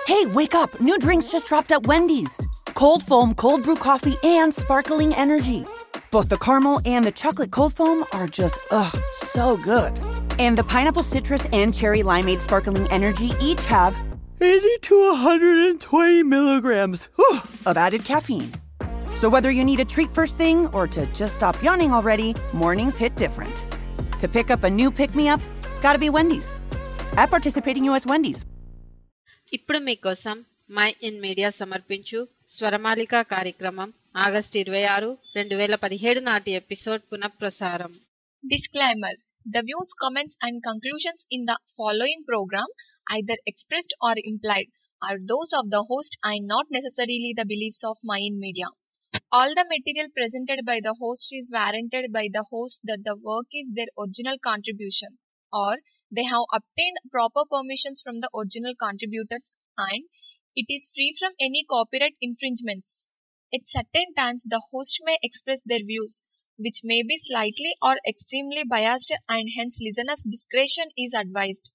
Hey, wake up! New drinks just dropped at Wendy's. Cold foam, cold brew coffee, and sparkling energy. Both the caramel and the chocolate cold foam are just, ugh, so good. And the pineapple citrus and cherry limeade sparkling energy each have 80 to 120 milligrams whew, of added caffeine. So whether you need a treat first thing or to just stop yawning already, mornings hit different. To pick up a new pick me up, gotta be Wendy's. At participating US Wendy's. ఇప్పుడు మీకోసం my in media సమర్పించు స్వరమాలిక కార్యక్రమం August ఇరవై ఆరు రెండు వేల పదిహేడు నాటి ఎపిసోడ్ పునఃప్రసారం Disclaimer The views, comments, and conclusions in the following program, either expressed or implied, are those of the host and not necessarily the beliefs of Mayan Media. All the material presented by the host is warranted by the host that the work is their original contribution or they have obtained proper permissions from the original contributors and it is free from any copyright infringements. At certain times, the host may express their views, which may be slightly or extremely biased, and hence listeners' discretion is advised.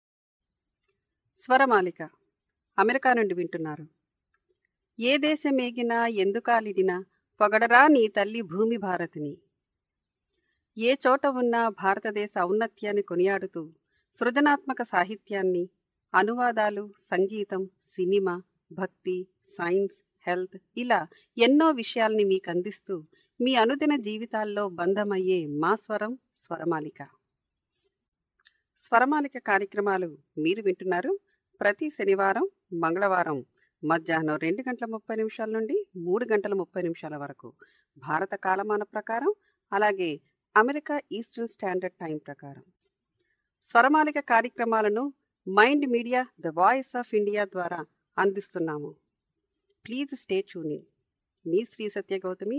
Swaramalika America నుండి వింటున్నారు ఏ దేశం ఏగినా ఎందుకాలిదినా పొగడరా నీ తల్లి భూమి భారతిని ఏ చోట ఉన్నా భారతదేశ ఔన్నత్యాన్ని కొనియాడుతూ సృజనాత్మక సాహిత్యాన్ని అనువాదాలు సంగీతం సినిమా భక్తి సైన్స్ హెల్త్ ఇలా ఎన్నో విషయాల్ని మీకు అందిస్తూ మీ అనుదిన జీవితాల్లో బంధమయ్యే మా స్వరం స్వరమాలిక స్వరమాలిక కార్యక్రమాలు మీరు వింటున్నారు ప్రతి శనివారం మంగళవారం మధ్యాహ్నం రెండు గంటల ముప్పై నిమిషాల నుండి మూడు గంటల ముప్పై నిమిషాల వరకు భారత కాలమాన ప్రకారం అలాగే అమెరికా ఈస్టర్న్ స్టాండర్డ్ టైం ప్రకారం స్వరమాలిక కార్యక్రమాలను mind media the voice of India ద్వారా అందిస్తున్నాము ప్లీజ్ స్టే ట్యూనింగ్ మీ శ్రీ సత్య గౌతమి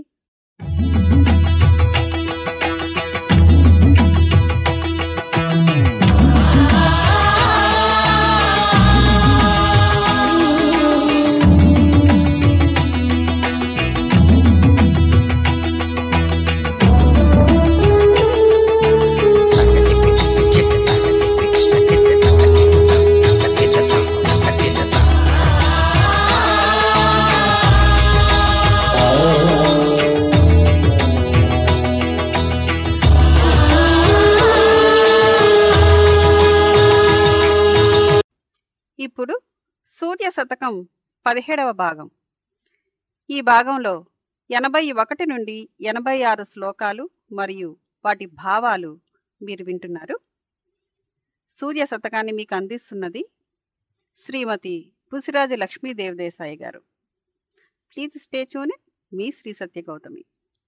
ఇప్పుడు సూర్య శతకం పదిహేడవ భాగం ఈ భాగంలో ఎనభై ఒకటి నుండి ఎనభై ఆరు శ్లోకాలు మరియు వాటి భావాలు మీరు వింటున్నారు సూర్య శతకాన్ని మీకు అందిస్తున్నది శ్రీమతి పుసిరాజు లక్ష్మీదేవ్ దేశాయి గారు ప్లీజ్ స్టే ట్యూన్ మీ శ్రీ సత్య గౌతమి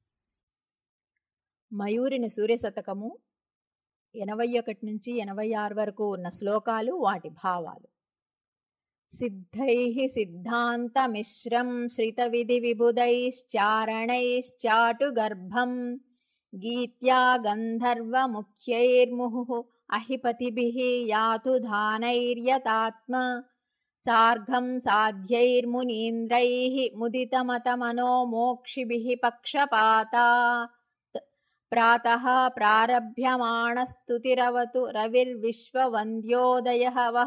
మయూరిని సూర్యశతకము ఎనభై ఒకటి నుంచి ఎనభై ఆరు వరకు ఉన్న శ్లోకాలు వాటి భావాలు సిద్ధై సిద్ధాంతమిశ్రం శ్రితవిధి విబుధైశ్చారణైశ్చాటు గర్భం గీత్యా గంధర్వముఖ్యైర్ముహు అహిపతిభిः యాతు ధానైర్యతాత్మ సార్గం సాధ్యైర్మునీంద్రైः ముదితమతమనో మోక్షిభిः పక్షపాతా ప్రాతः ప్రారభ్యమాణస్తుతిరవతు రవిర్విశ్వవంద్యోదయ వహ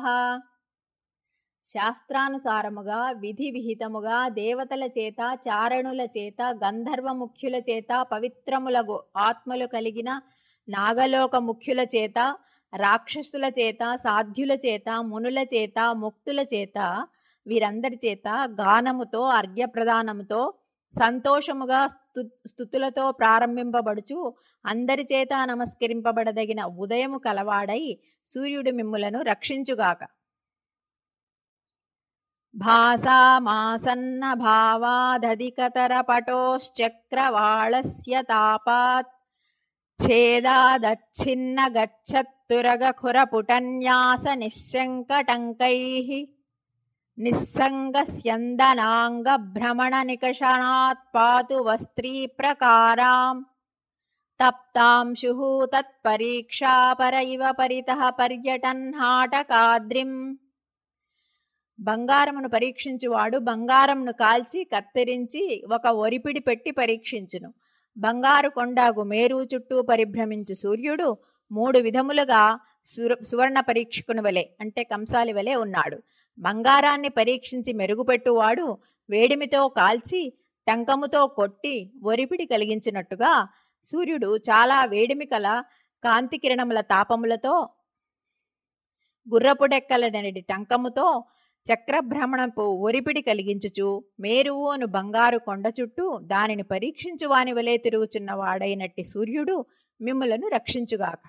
శాస్త్రానుసారముగా విధి విహితముగా దేవతల చేత చారణుల చేత గంధర్వ ముఖ్యుల చేత పవిత్రములగు ఆత్మలు కలిగిన నాగలోక ముఖ్యుల చేత రాక్షసుల చేత సాధ్యుల చేత మునుల చేత ముక్తుల చేత వీరందరి చేత గానముతో అర్ఘ్యప్రదానముతో సంతోషముగా స్తు స్థుతులతో ప్రారంభింపబడుచు అందరి చేత నమస్కరింపబడదగిన ఉదయము కలవాడై సూర్యుడు మిమ్ములను రక్షించుగాక భాసామాసన్న భావాదధికతర పటోశ్చక్రవాళస్య తాపాత్ ఛేదాదచ్ఛిన్న గచ్చత్తురగఖురపుటన్యాస నిశ్శంకటంకైః నిస్సంగస్యందనాంగభ్రమణనికషణాత్ పాతు వస్త్రీ ప్రకారాం తప్తాంశుః తత్పరీక్షాపర ఇవ పరితః పర్యటన్హాటకాద్రిం బంగారమును పరీక్షించువాడు బంగారమును కాల్చి కత్తిరించి ఒక ఒరిపిడి పెట్టి పరీక్షించును బంగారు కొండాగు మేరు చుట్టూ పరిభ్రమించు సూర్యుడు మూడు విధములుగా సుర సువర్ణ పరీక్షకుని వలె అంటే కంసాలి వలె ఉన్నాడు బంగారాన్ని పరీక్షించి మెరుగుపెట్టువాడు వేడిమితో కాల్చి టంకముతో కొట్టి ఒరిపిడి కలిగించినట్టుగా సూర్యుడు చాలా వేడిమి కల కాంతి కిరణముల తాపములతో గుర్రపుడెక్కలనడి టంకముతో చక్రభ్రమణపు ఒరిపిడి కలిగించుచు మేరువు అను బంగారు కొండ చుట్టూ దానిని పరీక్షించు వాని వలె తిరుగుచున్న వాడైనట్టి సూర్యుడు మిమ్ములను రక్షించుగాక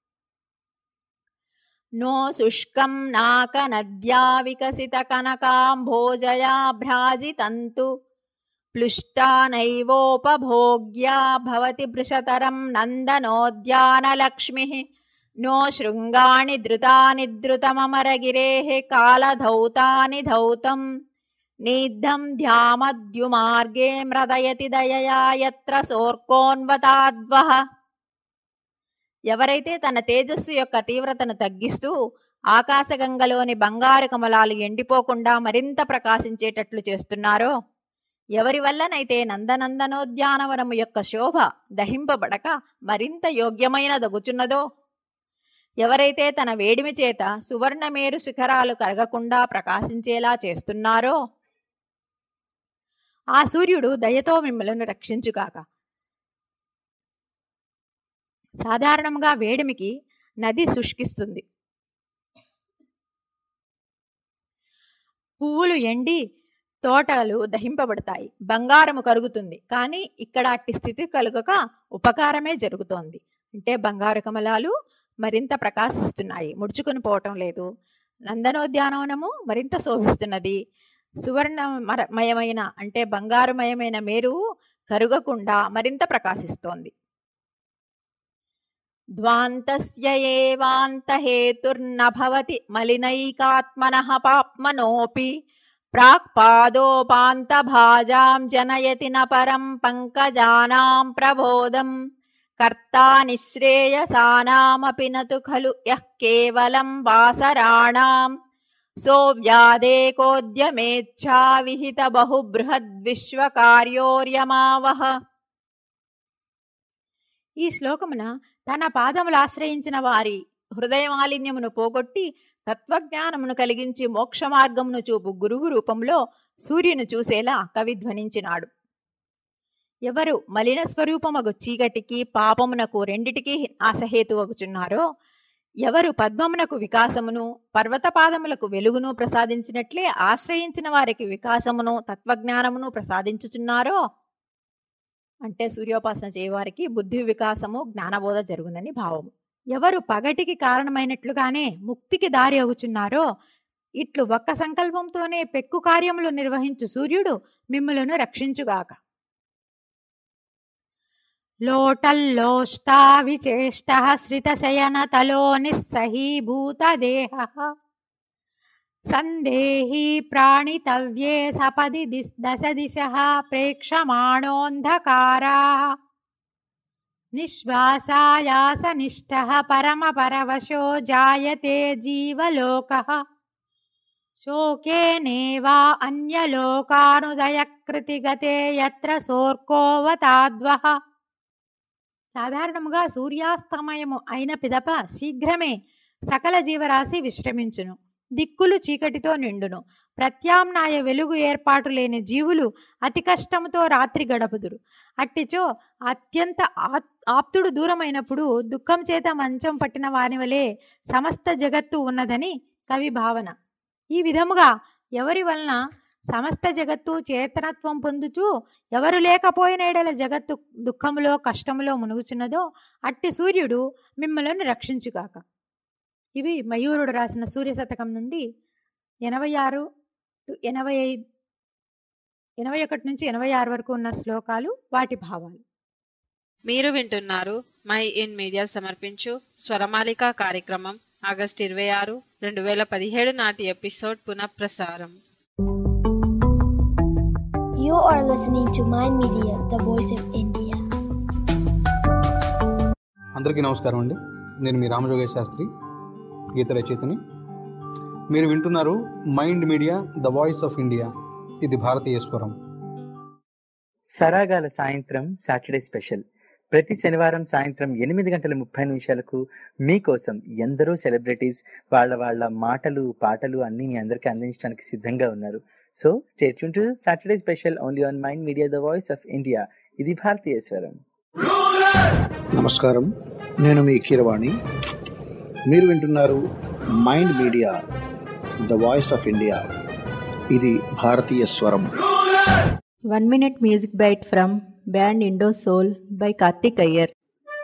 నో శుష్కం నాక నద్యా వికసిత కనకాంభోజయా భ్రాజితంతు ప్లుష్టా నైవోపభోగ్యా భవతి భృశతరం నందనోద్యానలక్ష్మి నో శృంగాణి ధృతాని ధృతమమరగిరేః కాలధౌతాని ధౌతం నిద్ధం ధ్యామద్యుమార్గే మ్రదయతి దయయా యత్ర సోర్కోన్వతాద్వః ఎవరైతే తన తేజస్సు యొక్క తీవ్రతను తగ్గిస్తూ ఆకాశగంగలోని బంగారు కమలాలు ఎండిపోకుండా మరింత ప్రకాశించేటట్లు చేస్తున్నారో ఎవరి వల్లనైతే నందనందనోద్యానవనము యొక్క శోభ దహింపబడక మరింత యోగ్యమైన దగుచున్నదో ఎవరైతే తన వేడిమి చేత సువర్ణమేరు శిఖరాలు కరగకుండా ప్రకాశించేలా చేస్తున్నారో ఆ సూర్యుడు దయతో మిమ్మలను రక్షించుగాక సాధారణంగా వేడిమికి నది శుష్కిస్తుంది పువ్వులు ఎండి తోటలు దహింపబడతాయి బంగారము కరుగుతుంది కానీ ఇక్కడ అట్టి స్థితి కలుగక ఉపకారమే జరుగుతోంది అంటే బంగారు కమలాలు మరింత ప్రకాశిస్తున్నాయి ముడుచుకొని పోవటం లేదు నందనోద్యానవనము మరింత శోభిస్తున్నది సువర్ణ మయమైన అంటే బంగారుమయమైన మేరువు కరుగకుండా మరింత ప్రకాశిస్తోంది ధ్వాంతస్య ఏవాంతహేతుర్న భవతి మలినైకాత్మనః పాప్మనోపి ప్రాక్పాదోపాంతభాజాం జనయతి న పరం పంకజానాం ప్రబోధం కర్తా నిశ్రేయసానామపి నతు ఖలు యః కేవలం వాసరాణాం సోవ్యాదేకోద్యమేచ్ఛా విహిత బహుబృహద్విశ్వకార్యోర్యమావహ ఈ శ్లోకమున తన పాదములు ఆశ్రయించిన వారి హృదయ మాలిన్యమును పోగొట్టి తత్వజ్ఞానమును కలిగించి మోక్ష మార్గమును చూపు గురువు రూపంలో సూర్యుని చూసేలా కవి ధ్వనించినాడు ఎవరు మలిన స్వరూపమగు చీకటికి పాపమునకు రెండిటికి ఆసహేతువగుచున్నారో ఎవరు పద్మమునకు వికాసమును పర్వతపాదములకు వెలుగును ప్రసాదించినట్లే ఆశ్రయించిన వారికి వికాసమును తత్వజ్ఞానమును ప్రసాదించుచున్నారో అంటే సూర్యోపాసన చేయవారికి బుద్ధి వికాసము జ్ఞానబోధ జరుగునని భావము ఎవరు పగటికి కారణమైనట్లుగానే ముక్తికి దారి అగుచున్నారో ఇట్లు ఒక్క సంకల్పంతోనే పెక్కు కార్యములు నిర్వహించు సూర్యుడు మిమ్ములను రక్షించుగాక లోటల్లోష్టావిచేష్ట శ్రితశయనతలో నిస్సహీభూతదేహ సందేహీ ప్రాణితవ్యే సపది దిస్ దశ దిశ ప్రేక్షమాణోంధకారా నిశ్వాసాయాసనిష్ట పరమపరవశో జాయతే జీవలోక శోకేనేవా అన్యలోకానుదయకృతిగతే యత్ర సోర్కోవతాద్వః సాధారణముగా సూర్యాస్తమయము అయిన పిదప శీఘ్రమే సకల జీవరాశి విశ్రమించును దిక్కులు చీకటితో నిండును ప్రత్యామ్నాయ వెలుగు ఏర్పాటు లేని జీవులు అతి కష్టముతో రాత్రి గడపుదురు అట్టిచో అత్యంత ఆప్తుడు దూరమైనప్పుడు దుఃఖం చేత మంచం పట్టిన వాని వలె సమస్త జగత్తు ఉన్నదని కవి భావన ఈ విధముగా ఎవరి వలన సమస్త జగత్తు చేతనత్వం పొందుచు ఎవరు లేకపోయిన ఎడల జగత్తు దుఃఖములో కష్టములో మునుగుచున్నదో అట్టి సూర్యుడు మిమ్మలను రక్షించుగాక ఇవి మయూరుడు రాసిన సూర్య శతకం నుండి ఎనభై ఆరు టు ఎనభై ఐదు ఎనభై ఒకటి నుంచి ఎనభై ఆరు వరకు ఉన్న శ్లోకాలు వాటి భావాలు మీరు వింటున్నారు మై ఇన్ మీడియా సమర్పించు స్వరమాలిక కార్యక్రమం ఆగస్ట్ ఇరవై ఆరు రెండు వేల పదిహేడు నాటి ఎపిసోడ్ పునఃప్రసారం You are listening to Mind Media, the voice of India. అందరికీ నమస్కారం అండి నేను మీ రామజోగేశ్ శాస్త్రి గీత రచయితని మీరు వింటున్నారు mind media the voice of India ఇది భారతీయ స్వరం సరాగాల సాయంత్రం సాటర్డే స్పెషల్ ప్రతి శనివారం సాయంత్రం ఎనిమిది గంటల ముప్పై నిమిషాలకు మీకోసం ఎందరో సెలబ్రిటీస్ వాళ్ళ వాళ్ళ మాటలు పాటలు అన్నీ మీ అందరికీ అందించడానికి సిద్ధంగా ఉన్నారు so state to Saturday special only on Mind media the voice of India ఇది భారతీయ స్వరం నమస్కారం నేను మీ కీరవాణి మీరు వింటున్నారు mind media the voice of India ఇది భారతీయ స్వరం one minute music byte from band Indo Soul by Karthik Iyer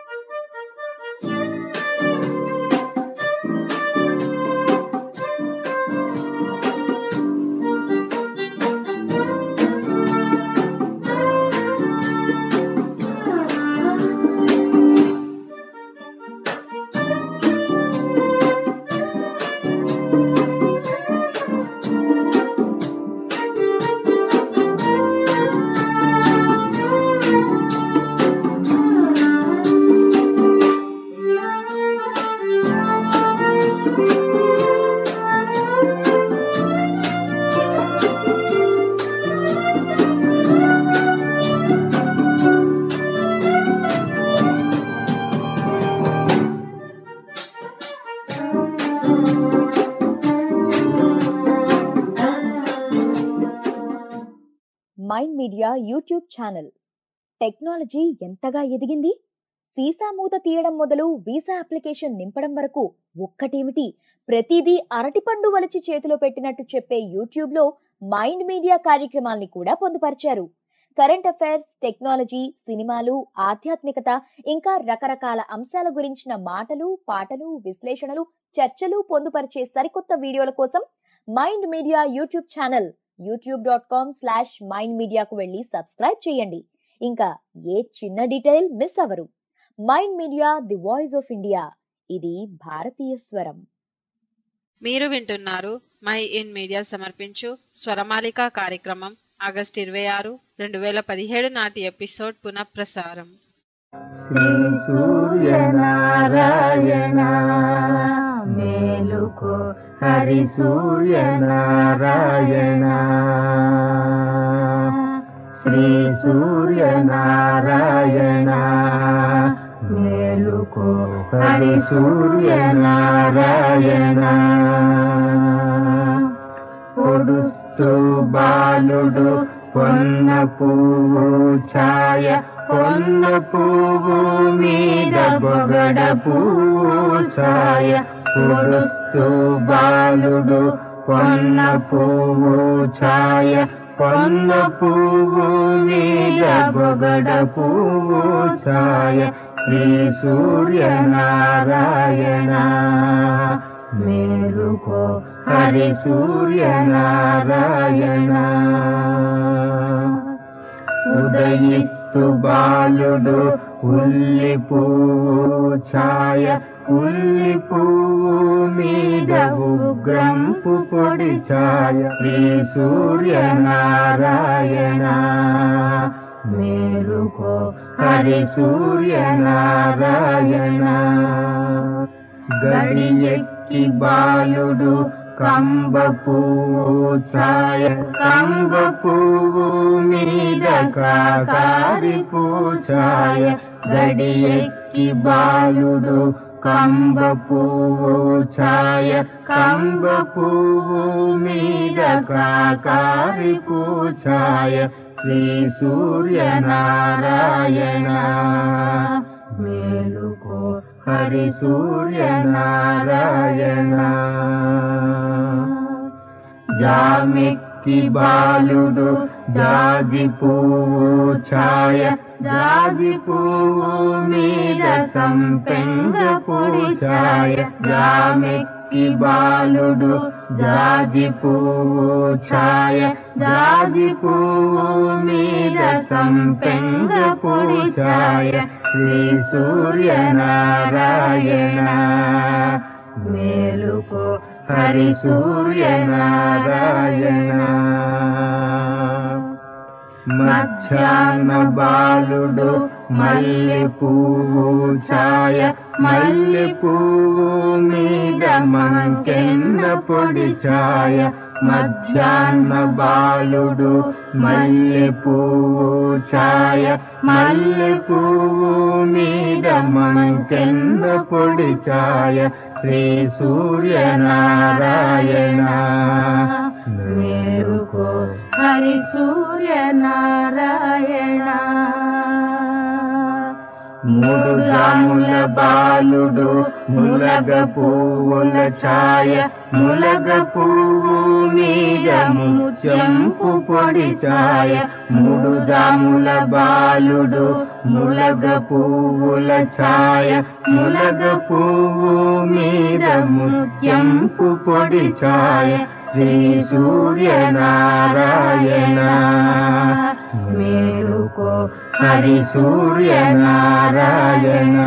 Mind Media YouTube channel technology ఎంతగా ఎదిగింది సీసా మూత తీయడం మొదలు వీసా అప్లికేషన్ నింపడం వరకు ఒక్కటేమిటి ప్రతిదీ అరటిపండు వలిచి చేతిలో పెట్టినట్టు చెప్పే యూట్యూబ్ లో మైండ్ మీడియా కార్యక్రమాల్ని కూడా పొందుపరిచారు కరెంట్ అఫైర్స్ టెక్నాలజీ సినిమాలు ఆధ్యాత్మికత ఇంకా రకరకాల అంశాల గురించిన మాటలు పాటలు విశ్లేషణలు చర్చలు పొందుపరిచే సరికొత్త వీడియోల కోసం Mind Media YouTube channel YouTube dot com slash Mind మీడియాకు వెళ్ళి సబ్స్క్రైబ్ చేయండి ఇంకా ఏ చిన్న డీటెయిల్ మిస్ అవరు Mind Media the voice of India ఇది భారతీయ స్వరం మీరు వింటున్నారు మై ఇన్ మీడియా సమర్పించు స్వరమాలిక కార్యక్రమం ఆగస్ట్ ఇరవై ఆరు రెండు వేల పదిహేడు నాటి ఎపిసోడ్ పునఃప్రసారం సూర్యనారాయణ మేలుకో హరి సూర్యనారాయణ శ్రీ సూర్యనారాయణ మేలుకో హరి సూర్యనారాయణ పొడుస్తూ బాలుడు పొన్న పువ్వు ఛాయ పొన్న పువ్వు మీద బొగడ పువ్వు ఛాయ పొడుస్తూ బాలుడు పొన్న పువ్వు ఛాయ పొన్న పువ్వు మీద బొగడ పువ్వు ఛాయ శ్రీ సూర్యనారాయణ మేలుకో హరి సూర్యనారాయణ ఉదయిస్తు బాలుడు ఉల్లి పువ్వు ఛాయ ఉల్లి పువ్వు మీద ఉగ్రంపు పొడి ఛాయ శ్రీ సూర్యనారాయణ మేలుకో హరి సూర్యనారాయణ గడియెక్కి బాలుడు కంబ పువ్వు ఛాయ కంబ పువ్వు మీద కాకారి పూఛాయ గడియెక్కి బాలుడు కంబ పువ్వు ఛాయ కంబ పువ్వు మీద కాకారి పూఛాయ శ్రీ సూర్యనారాయణ మేలుకో హరి సూర్యనారాయణ జామెక్కి బాలుడు జాజి పువ్వు ఛాయ జాజి పువ్వు మీద సంపెంగ పొడి ఛాయ జామెక్కి బాలుడు జాజి పువ్వు ఛాయ జాజి పువ్వు మీద సంపెంగ పొడి ఛాయ శ్రీ సూర్యనారాయణ మేలుకో హరి సూర్యనారాయణ మధ్యాహ్న బాలుడు మల్లె పువ్వు ఛాయ మల్లె పువ్వు మీద మంకెన్న పొడి ఛాయ మధ్యాహ్న బాలుడు మల్లె పువ్వు ఛాయ మల్లె పువ్వు మీద మంకెంద పొడి ఛాయ శ్రీ సూర్యనారాయణ మేరుకో హరి సూర్యనారాయణ మూడు జాముల బాలుడు ములగ పువ్వుల ఛాయ ములగ పువ్వు మీద ముత్యంపు పొడి ఛాయ మూడు జాముల బాలుడు ములగ పువ్వుల ఛాయ ములగ పువ్వు మీద ముత్యంపు పొడి ఛాయ శ్రీ సూర్యనారాయణ మేలుకో హరి సూర్యనారాయణ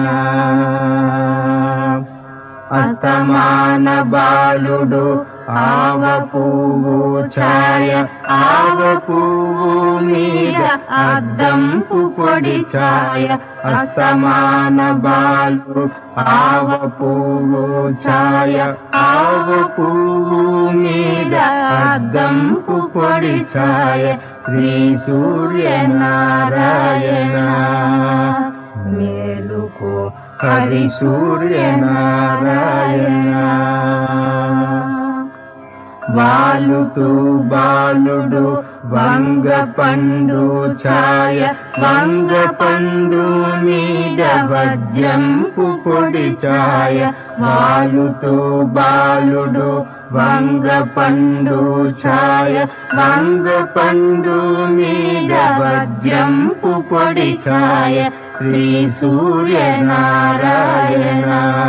అస్తమాన బాలుడు ఆవ పువ్వు ఛాయ ఆవ పువ్వు మీద అద్దంపు పొడి ఛాయ అస్తమాన బాలు ఆవ పువ్వు ఛాయ ఆవ పువ్వు మీద అద్దంపు పొడి ఛాయ శ్రీ సూర్యనారాయణ మేలుకో హరి సూర్యనారాయణ వాలుతూ బాలుడు వంగ పండు ఛాయ వంగ పండు మీద వజ్రంపు పొడి ఛాయ వాలుతూ బాలుడు వంగ పండు ఛాయ వంగ పండు మీద వజ్రంపు పొడి ఛాయ శ్రీ సూర్యనారాయణ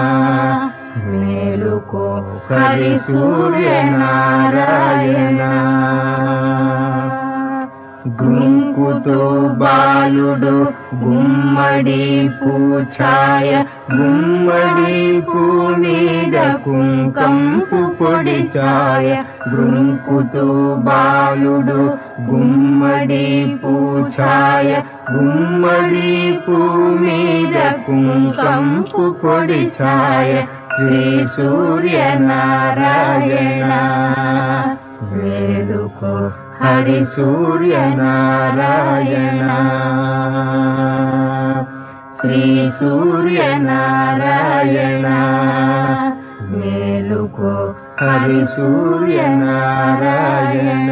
మేలుకో హరి సూర్యనారాయణ గుంకుతో బాలుడు గుమ్మడి పూఛాయ గుమ్మడి పూ మీద కుంకంపు పొడి ఛాయ గుంకుతో బాలుడు గుమ్మడి పూఛాయ గుమ్మడి పూ మీద కుంకంపు పొడి ఛాయ శ్రీ సూర్యనారాయణ వేడుకో హరి సూర్యనారాయణ శ్రీ సూర్యనారాయణ మేలుకో హరి సూర్యనారాయణ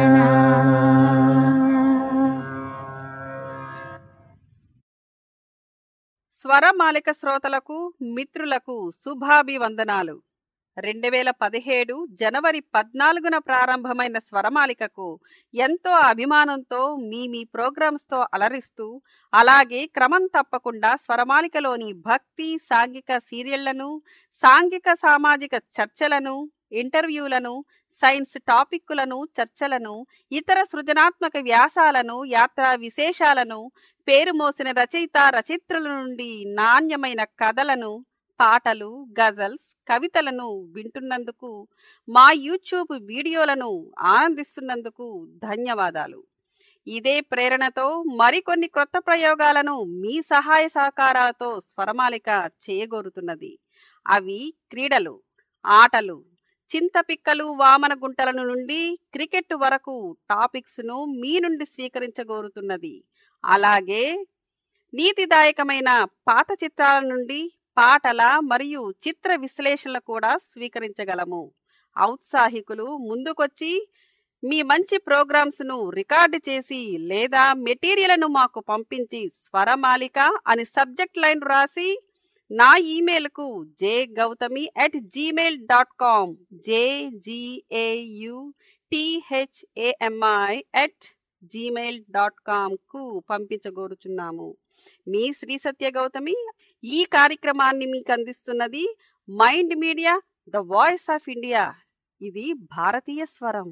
స్వరమాలిక శ్రోతలకు మిత్రులకు శుభాభివందనాలు రెండు వేల పదిహేడు జనవరి పద్నాలుగున ప్రారంభమైన స్వరమాలికకు ఎంతో అభిమానంతో మీ మీ ప్రోగ్రామ్స్తో అలరిస్తూ అలాగే క్రమం తప్పకుండా స్వరమాలికలోని భక్తి సాంఘిక సీరియళ్లను సాంఘిక సామాజిక చర్చలను ఇంటర్వ్యూలను సైన్స్ టాపిక్కులను చర్చలను ఇతర సృజనాత్మక వ్యాసాలను యాత్రా విశేషాలను పేరు మోసిన రచయిత రచయిత్రుల నుండి నాణ్యమైన కథలను పాటలు గజల్స్ కవితలను వింటున్నందుకు మా యూట్యూబ్ వీడియోలను ఆనందిస్తున్నందుకు ధన్యవాదాలు ఇదే ప్రేరణతో మరికొన్ని క్రొత్త ప్రయోగాలను మీ సహాయ సహకారాలతో స్వరమాలిక చేయగోరుతున్నది అవి క్రీడలు ఆటలు చింతపిక్కలు వామన గుంటలను నుండి క్రికెట్ వరకు టాపిక్స్ను మీ నుండి స్వీకరించగోరుతున్నది అలాగే నీతిదాయకమైన పాత చిత్రాల నుండి పాటల మరియు చిత్ర విశ్లేషణలు కూడా స్వీకరించగలము ఔత్సాహికులు ముందుకొచ్చి మీ మంచి ప్రోగ్రామ్స్ను రికార్డు చేసి లేదా మెటీరియల్ను మాకు పంపించి స్వరమాలిక అని సబ్జెక్ట్ లైన్ రాసి నా ఈమెయిల్కు J Gautami at Gmail dot com J G A U T H A M I at Gmail dot కామ్కు పంపించగోరుచున్నాము మీ శ్రీ సత్య గౌతమి ఈ కార్యక్రమాన్ని మీకు అందిస్తున్నది Mind media the voice of India ఇది భారతీయ స్వరం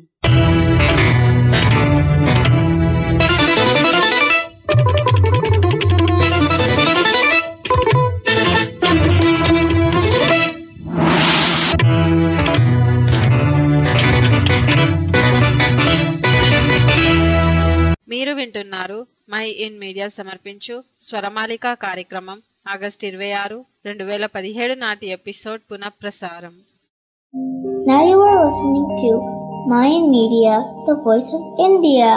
మీరు వింటున్నారు మై ఇన్ మీడియా సమర్పించు స్వరమాలిక కార్యక్రమం ఆగస్టు ఇరవై ఆరు రెండు వేల పదిహేడు నాటి ఎపిసోడ్ పునఃప్రసారం Now you are listening to Mayan Media, the voice of India.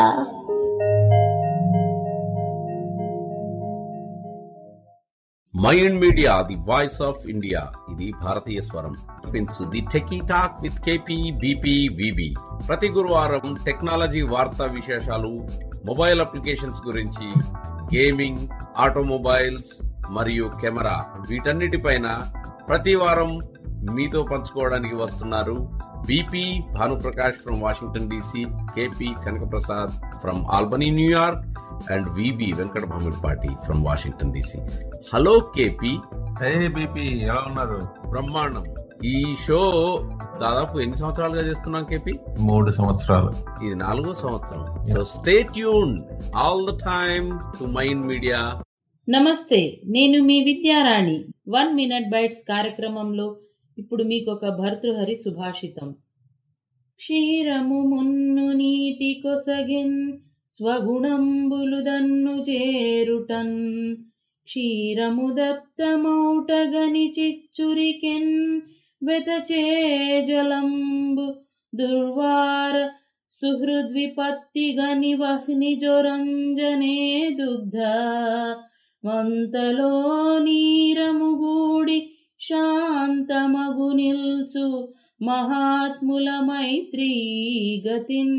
Mind Media the voice of India ఇది భారతీయ స్వరం పెంచు the techie talk with KP BP VB ప్రతి గురువారం టెక్నాలజీ వార్తా విశేషాలు మొబైల్ అప్లికేషన్స్ గురించి గేమింగ్ ఆటోమొబైల్స్ మరియు కెమెరా వీటన్నిటిపైన ప్రతి వారం మీతో పంచుకోవడానికి వస్తున్నారు BP Bhanuprakash from Washington DC KP Kanakaprasad from Albany New York and VB Venkata Bhamidipati from Washington DC hello KP hey BP ఎలా ఉన్నారు బ్రహ్మాండం ఈ షో దాదాపు ఎన్ని సంవత్సరాలుగా చేస్తున్నాం కేపీ మూడు సంవత్సరాలు ఇది నాలుగో సంవత్సరం so stay tune all the time to Mind Media నమస్తే నేను మీ విద్యారాణి వన్ మినిట్ బైట్స్ కార్యక్రమంలో ఇప్పుడు మీకు ఒక భర్తృహరి సుభాషితం క్షీరము మున్ను నీటి కొసగెన్ స్వగుణంబులు దన్ను చేరుటన్ క్షీరము దప్తమౌటగని చిచ్చురికెన్ వెతచే జలంబు దుర్వార సుహృద్విపత్తిగని వహ్ని జొరంజనే దుగ్ధ మంతలో నీరముగూడి శాంతమగు నిల్చు మహాత్ముల మైత్రీ గతిన్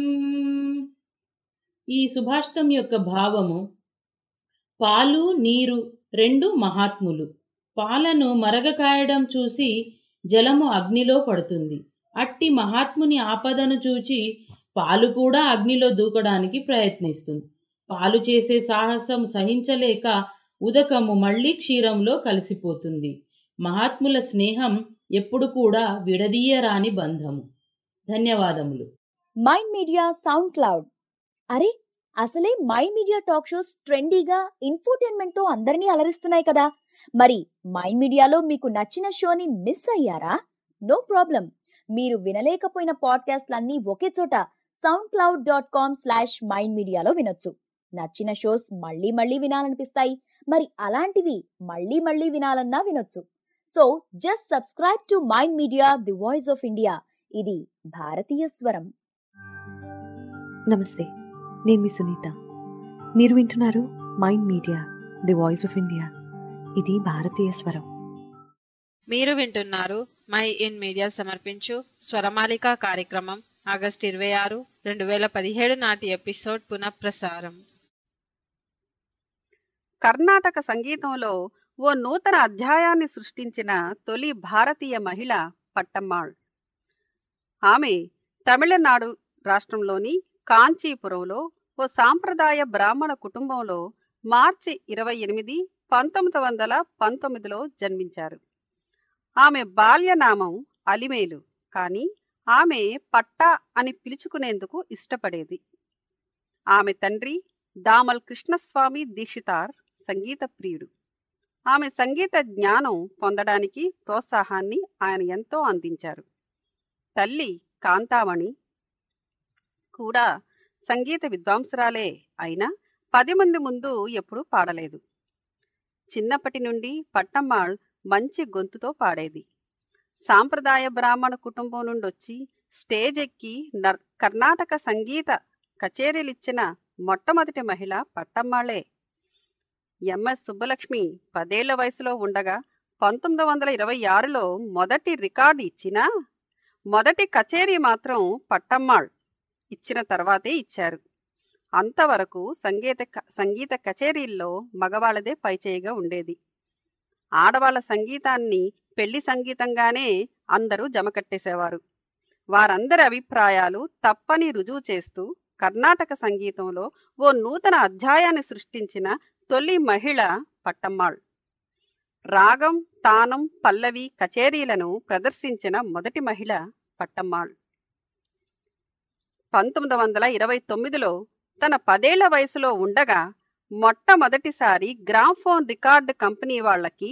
ఈ సుభాషితం యొక్క భావము పాలు నీరు రెండు మహాత్ములు పాలను మరగ కాయడం చూసి జలము అగ్నిలో పడుతుంది అట్టి మహాత్ముని ఆపదను చూచి పాలు కూడా అగ్నిలో దూకడానికి ప్రయత్నిస్తుంది పాలు చేసే సాహసం సహించలేక ఉదకము మళ్ళీ క్షీరంలో కలిసిపోతుంది మహాత్ముల స్నేహం ఎప్పుడు కూడా విడదీయరాని బంధము ధన్యవాదములు మైండ్ మీడియా సౌండ్ క్లౌడ్ అరే అసలే మైండ్ మీడియా టాక్ షోస్ ట్రెండీగా ఇన్ఫోటైన్మెంట్ తో అందరినీ అలరిస్తున్నాయి కదా మరి మైండ్ మీడియాలో మీకు నచ్చిన షోని మిస్ అయ్యారా నో ప్రాబ్లం మీరు వినలేకపోయిన పాడ్కాస్ట్లన్నీ ఒకే చోట SoundCloud dot com slash Mind మీడియాలో వినొచ్చు నచ్చిన షోస్ మళ్ళీ మళ్ళీ వినాలనిపిస్తాయి మరి అలాంటివి మళ్ళీ మళ్ళీ వినాలన్నా వినొచ్చు so just subscribe to Mind Media the voice of India ఇది భారతీయ స్వరం నమస్తే నేను మీ సునీత మీరు వింటున్నారు mind Media the voice of India ఇది భారతీయ స్వరం మీరు వింటున్నారు మై ఇన్ మీడియా సమర్పించు స్వరమాలిక కార్యక్రమం ఆగస్ట్ ఇరవై ఆరు రెండు వేల పదిహేడు నాటి ఎపిసోడ్ పునఃప్రసారం కర్ణాటక సంగీతంలో ఓ నూతన అధ్యాయాన్ని సృష్టించిన తొలి భారతీయ మహిళ పట్టమ్మాళ్ ఆమె తమిళనాడు రాష్ట్రంలోని కాంచీపురంలో ఓ సాంప్రదాయ బ్రాహ్మణ కుటుంబంలో మార్చి ఇరవై ఎనిమిది పంతొమ్మిది వందల పంతొమ్మిదిలో జన్మించారు ఆమె బాల్యనామం అలిమేలు కానీ ఆమె పట్టా అని పిలుచుకునేందుకు ఇష్టపడేది ఆమె తండ్రి దామల్ కృష్ణస్వామి దీక్షితార్ సంగీత ప్రియుడు ఆమె సంగీత జ్ఞానం పొందడానికి ప్రోత్సాహాన్ని ఆయన ఎంతో అందించారు తల్లి కాంతామణి కూడా సంగీత విద్వాంసురాలే అయినా పది మంది ముందు ఎప్పుడూ పాడలేదు చిన్నప్పటి నుండి పట్టమ్మాళ్ మంచి గొంతుతో పాడేది సాంప్రదాయ బ్రాహ్మణ కుటుంబం నుండి వచ్చి స్టేజ్ ఎక్కి నర్ కర్ణాటక సంగీత కచేరీలిచ్చిన మొట్టమొదటి మహిళ పట్టమ్మాళే ఎంఎస్ సుబ్బలక్ష్మి పదేళ్ల వయసులో ఉండగా పంతొమ్మిది వందల ఇరవై ఆరులో మొదటి రికార్డు ఇచ్చినా మొదటి కచేరీ మాత్రం పట్టమ్మాళ్ ఇచ్చిన తర్వాతే ఇచ్చారు అంతవరకు సంగీత సంగీత కచేరీల్లో మగవాళ్ళదే పైచేయిగా ఉండేది ఆడవాళ్ల సంగీతాన్ని పెళ్లి సంగీతంగానే అందరూ జమకట్టేసేవారు వారందరి అభిప్రాయాలు తప్పని రుజువు చేస్తూ కర్ణాటక సంగీతంలో ఓ నూతన అధ్యాయాన్ని సృష్టించిన తొలి మహిళ పట్టమ్మాళ్ రాగం తానం పల్లవి కచేరీలను ప్రదర్శించిన మొదటి మహిళ పట్టమ్మాళ్ పంతొమ్మిది వందల ఇరవై తొమ్మిదిలో తన పదేళ్ల వయసులో ఉండగా మొట్టమొదటిసారి గ్రామ్ఫోన్ రికార్డు కంపెనీ వాళ్ళకి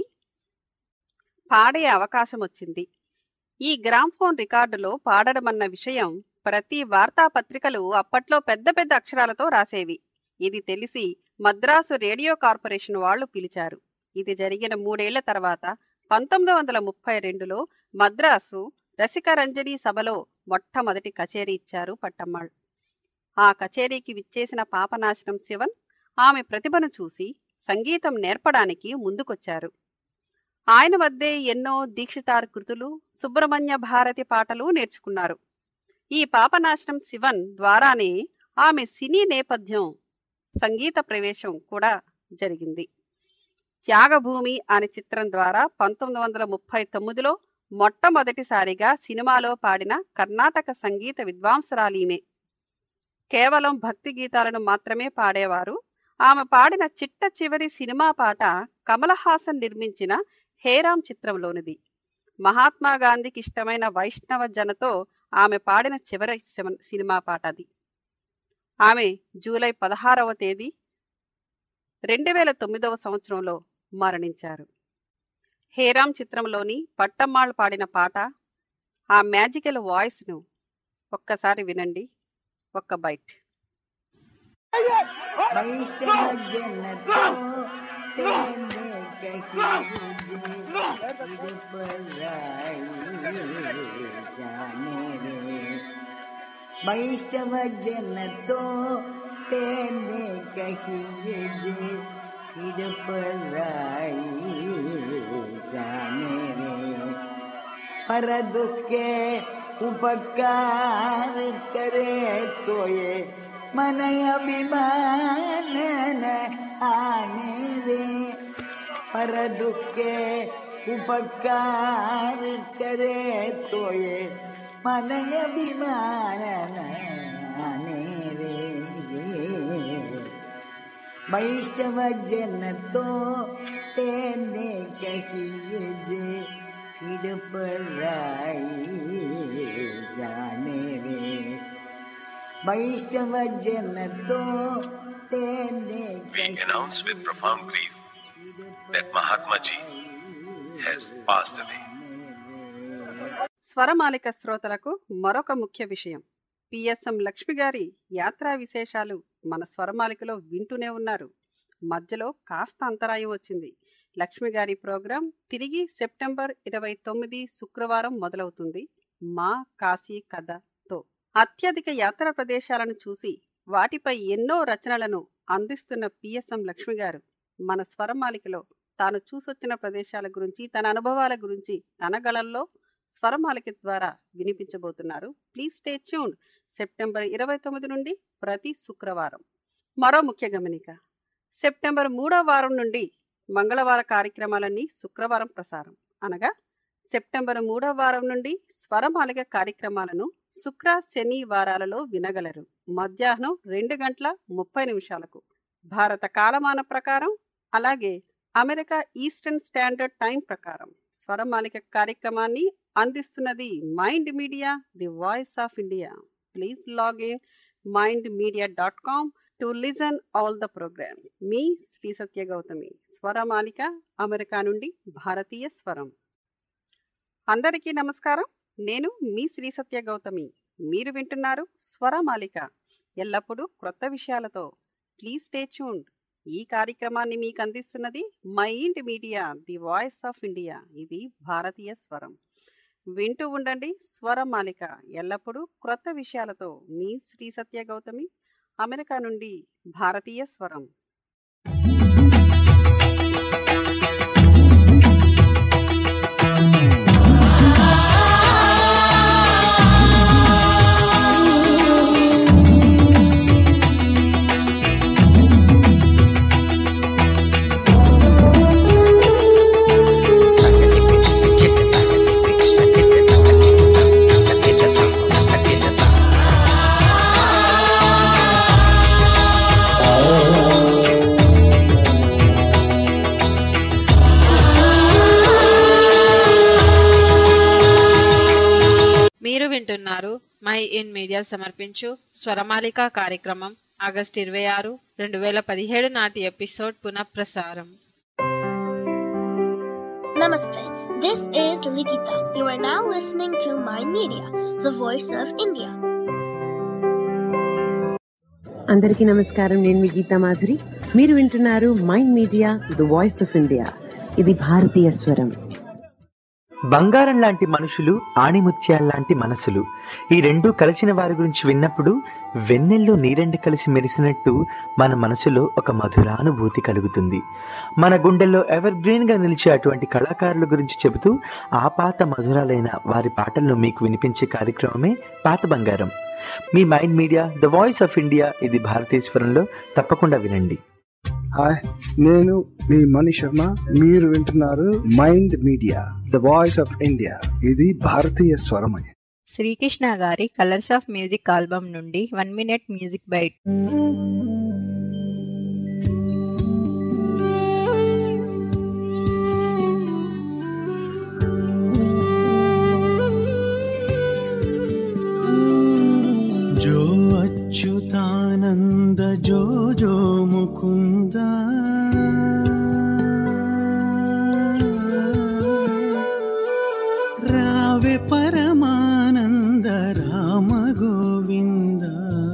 పాడే అవకాశం వచ్చింది ఈ గ్రామ్ఫోన్ రికార్డులో పాడడమన్న విషయం ప్రతి వార్తాపత్రికలు అప్పట్లో పెద్ద పెద్ద అక్షరాలతో రాసేవి ఇది తెలిసి మద్రాసు రేడియో కార్పొరేషన్ వాళ్ళు పిలిచారు ఇది జరిగిన మూడేళ్ల తర్వాత పంతొమ్మిది వందల ముప్పై రెండులో మద్రాసు రసిక రంజని సభలో మొట్టమొదటి కచేరీ ఇచ్చారు పట్టమ్మాళ్ ఆ కచేరీకి విచ్చేసిన పాపనాశనం శివన్ ఆమె ప్రతిభను చూసి సంగీతం నేర్పడానికి ముందుకొచ్చారు ఆయన వద్దే ఎన్నో దీక్షితార్ కృతులు సుబ్రహ్మణ్య భారతి పాటలు నేర్చుకున్నారు ఈ పాపనాశనం శివన్ ద్వారానే ఆమె సినీ నేపథ్యం సంగీత ప్రవేశం కూడా జరిగింది త్యాగభూమి అనే చిత్రం ద్వారా పంతొమ్మిది వందల ముప్పై తొమ్మిదిలో మొట్టమొదటిసారిగా సినిమాలో పాడిన కర్ణాటక సంగీత విద్వాంసురాలీమే కేవలం భక్తి గీతాలను మాత్రమే పాడేవారు ఆమె పాడిన చిట్ట చివరి సినిమా పాట కమల్ హాసన్ నిర్మించిన హేరామ్ చిత్రంలోనిది మహాత్మా గాంధీకి ఇష్టమైన వైష్ణవ జనతో ఆమె పాడిన చివరి సిమ- సినిమా పాట అది ఆమె జూలై పదహారవ తేదీ రెండు వేల తొమ్మిదవ సంవత్సరంలో మరణించారు హేరామ్ చిత్రంలోని పట్టమ్మాళ్ళు పాడిన పాట ఆ మ్యాజికల్ వాయిస్ను ఒక్కసారి వినండి ఒక్క బైట్ वैष्णव जन तो तेने कहिए जे फिर पराई जाने रे पर दुख के उपकार करे तो ये मन अभिमान न आने रे पर दुख के उपकार करे तो ये मन अभिमान न आने रे वैष्णव जन तो तेने कहिए जे फिर पराई जाने रे वैष्णव जन तो तेने We announce with profound grief that Mahatma Ji has passed away. స్వరమాలిక శ్రోతలకు మరొక ముఖ్య విషయం పిఎస్ఎం లక్ష్మి గారి యాత్రా విశేషాలు మన స్వరమాలికలో వింటూనే ఉన్నారు మధ్యలో కాస్త అంతరాయం వచ్చింది లక్ష్మి గారి ప్రోగ్రాం తిరిగి సెప్టెంబర్ ఇరవై తొమ్మిది శుక్రవారం మొదలవుతుంది మా కాశీ కథతో అత్యధిక యాత్రా ప్రదేశాలను చూసి వాటిపై ఎన్నో రచనలను అందిస్తున్న పిఎస్ఎం లక్ష్మి గారు మన స్వరమాలికలో తాను చూసొచ్చిన ప్రదేశాల గురించి తన అనుభవాల గురించి తన గళంలో స్వరమాలిక ద్వారా వినిపించబోతున్నారు ప్లీజ్ స్టే ట్యూన్డ్ సెప్టెంబర్ ఇరవై తొమ్మిది నుండి ప్రతి శుక్రవారం మరో ముఖ్య గమనిక సెప్టెంబర్ మూడో వారం నుండి మంగళవార కార్యక్రమాలన్నీ శుక్రవారం ప్రసారం అనగా సెప్టెంబర్ మూడో వారం నుండి స్వరమాలిక కార్యక్రమాలను శుక్ర శని వారాలలో వినగలరు మధ్యాహ్నం రెండు గంటల ముప్పై నిమిషాలకు భారత కాలమాన ప్రకారం అలాగే అమెరికా ఈస్టర్న్ స్టాండర్డ్ టైం ప్రకారం స్వరమాలిక కార్యక్రమాన్ని అందిస్తున్నది Mind Media the voice of India please login Mind Media dot com to listen all the programs మీ శ్రీ సత్య గౌతమి స్వరమాలిక అమెరికా నుండి భారతీయ స్వరం అందరికీ నమస్కారం నేను మీ శ్రీ సత్య గౌతమి మీరు వింటున్నారు స్వరమాలిక ఎల్లప్పుడూ క్రొత్త విషయాలతో ప్లీజ్ స్టే ట్యూన్డ్ ఈ కార్యక్రమాన్ని మీకు అందిస్తున్నది Mind Media the voice of India ఇది భారతీయ స్వరం వింటూ ఉండండి స్వరమాలిక ఎల్లప్పుడూ క్రొత్త విషయాలతో మీ శ్రీ సత్య గౌతమి అమెరికా నుండి భారతీయ స్వరం మీరు వింటున్నారు మై ఇన్ మీడియా సమర్పించు స్వరమాలిక కార్యక్రమం ఆగస్టు ఇరవై ఆరు రెండు వేల పదిహేడు నాటి ఎపిసోడ్ పునఃప్రసారం Namaste. This is Likita. You are now listening to Mind Media, the voice of India. అందరికీ నమస్కారం నేను మీ గీతా మాధురి మీరు వింటున్నారు mind media the voice of India ఇది భారతీయ స్వరం బంగారం లాంటి మనుషులు ఆణిముత్యాల్లాంటి మనసులు ఈ రెండూ కలిసిన వారి గురించి విన్నప్పుడు వెన్నెల్లో నీరెండు కలిసి మెరిసినట్టు మన మనసులో ఒక మధురానుభూతి కలుగుతుంది మన గుండెల్లో ఎవర్ గ్రీన్గా నిలిచే అటువంటి కళాకారుల గురించి చెబుతూ ఆ పాత మధురాలైన వారి పాటలను మీకు వినిపించే కార్యక్రమమే పాత బంగారం మీ Mind media the voice of India ఇది భారతీశ్వరంలో తప్పకుండా వినండి హాయ్ నేను మీ మణి శర్మ మీరు వింటున్నారు mind media the voice of India ఇది భారతీయ స్వరమయ శ్రీకృష్ణ గారి కలర్స్ ఆఫ్ మ్యూజిక్ ఆల్బమ్ నుండి వన్ మినిట్ మ్యూజిక్ బైట్ जो अच्युतानन्द जो जो मुकुन्द रावे परमानन्द राम गोविन्द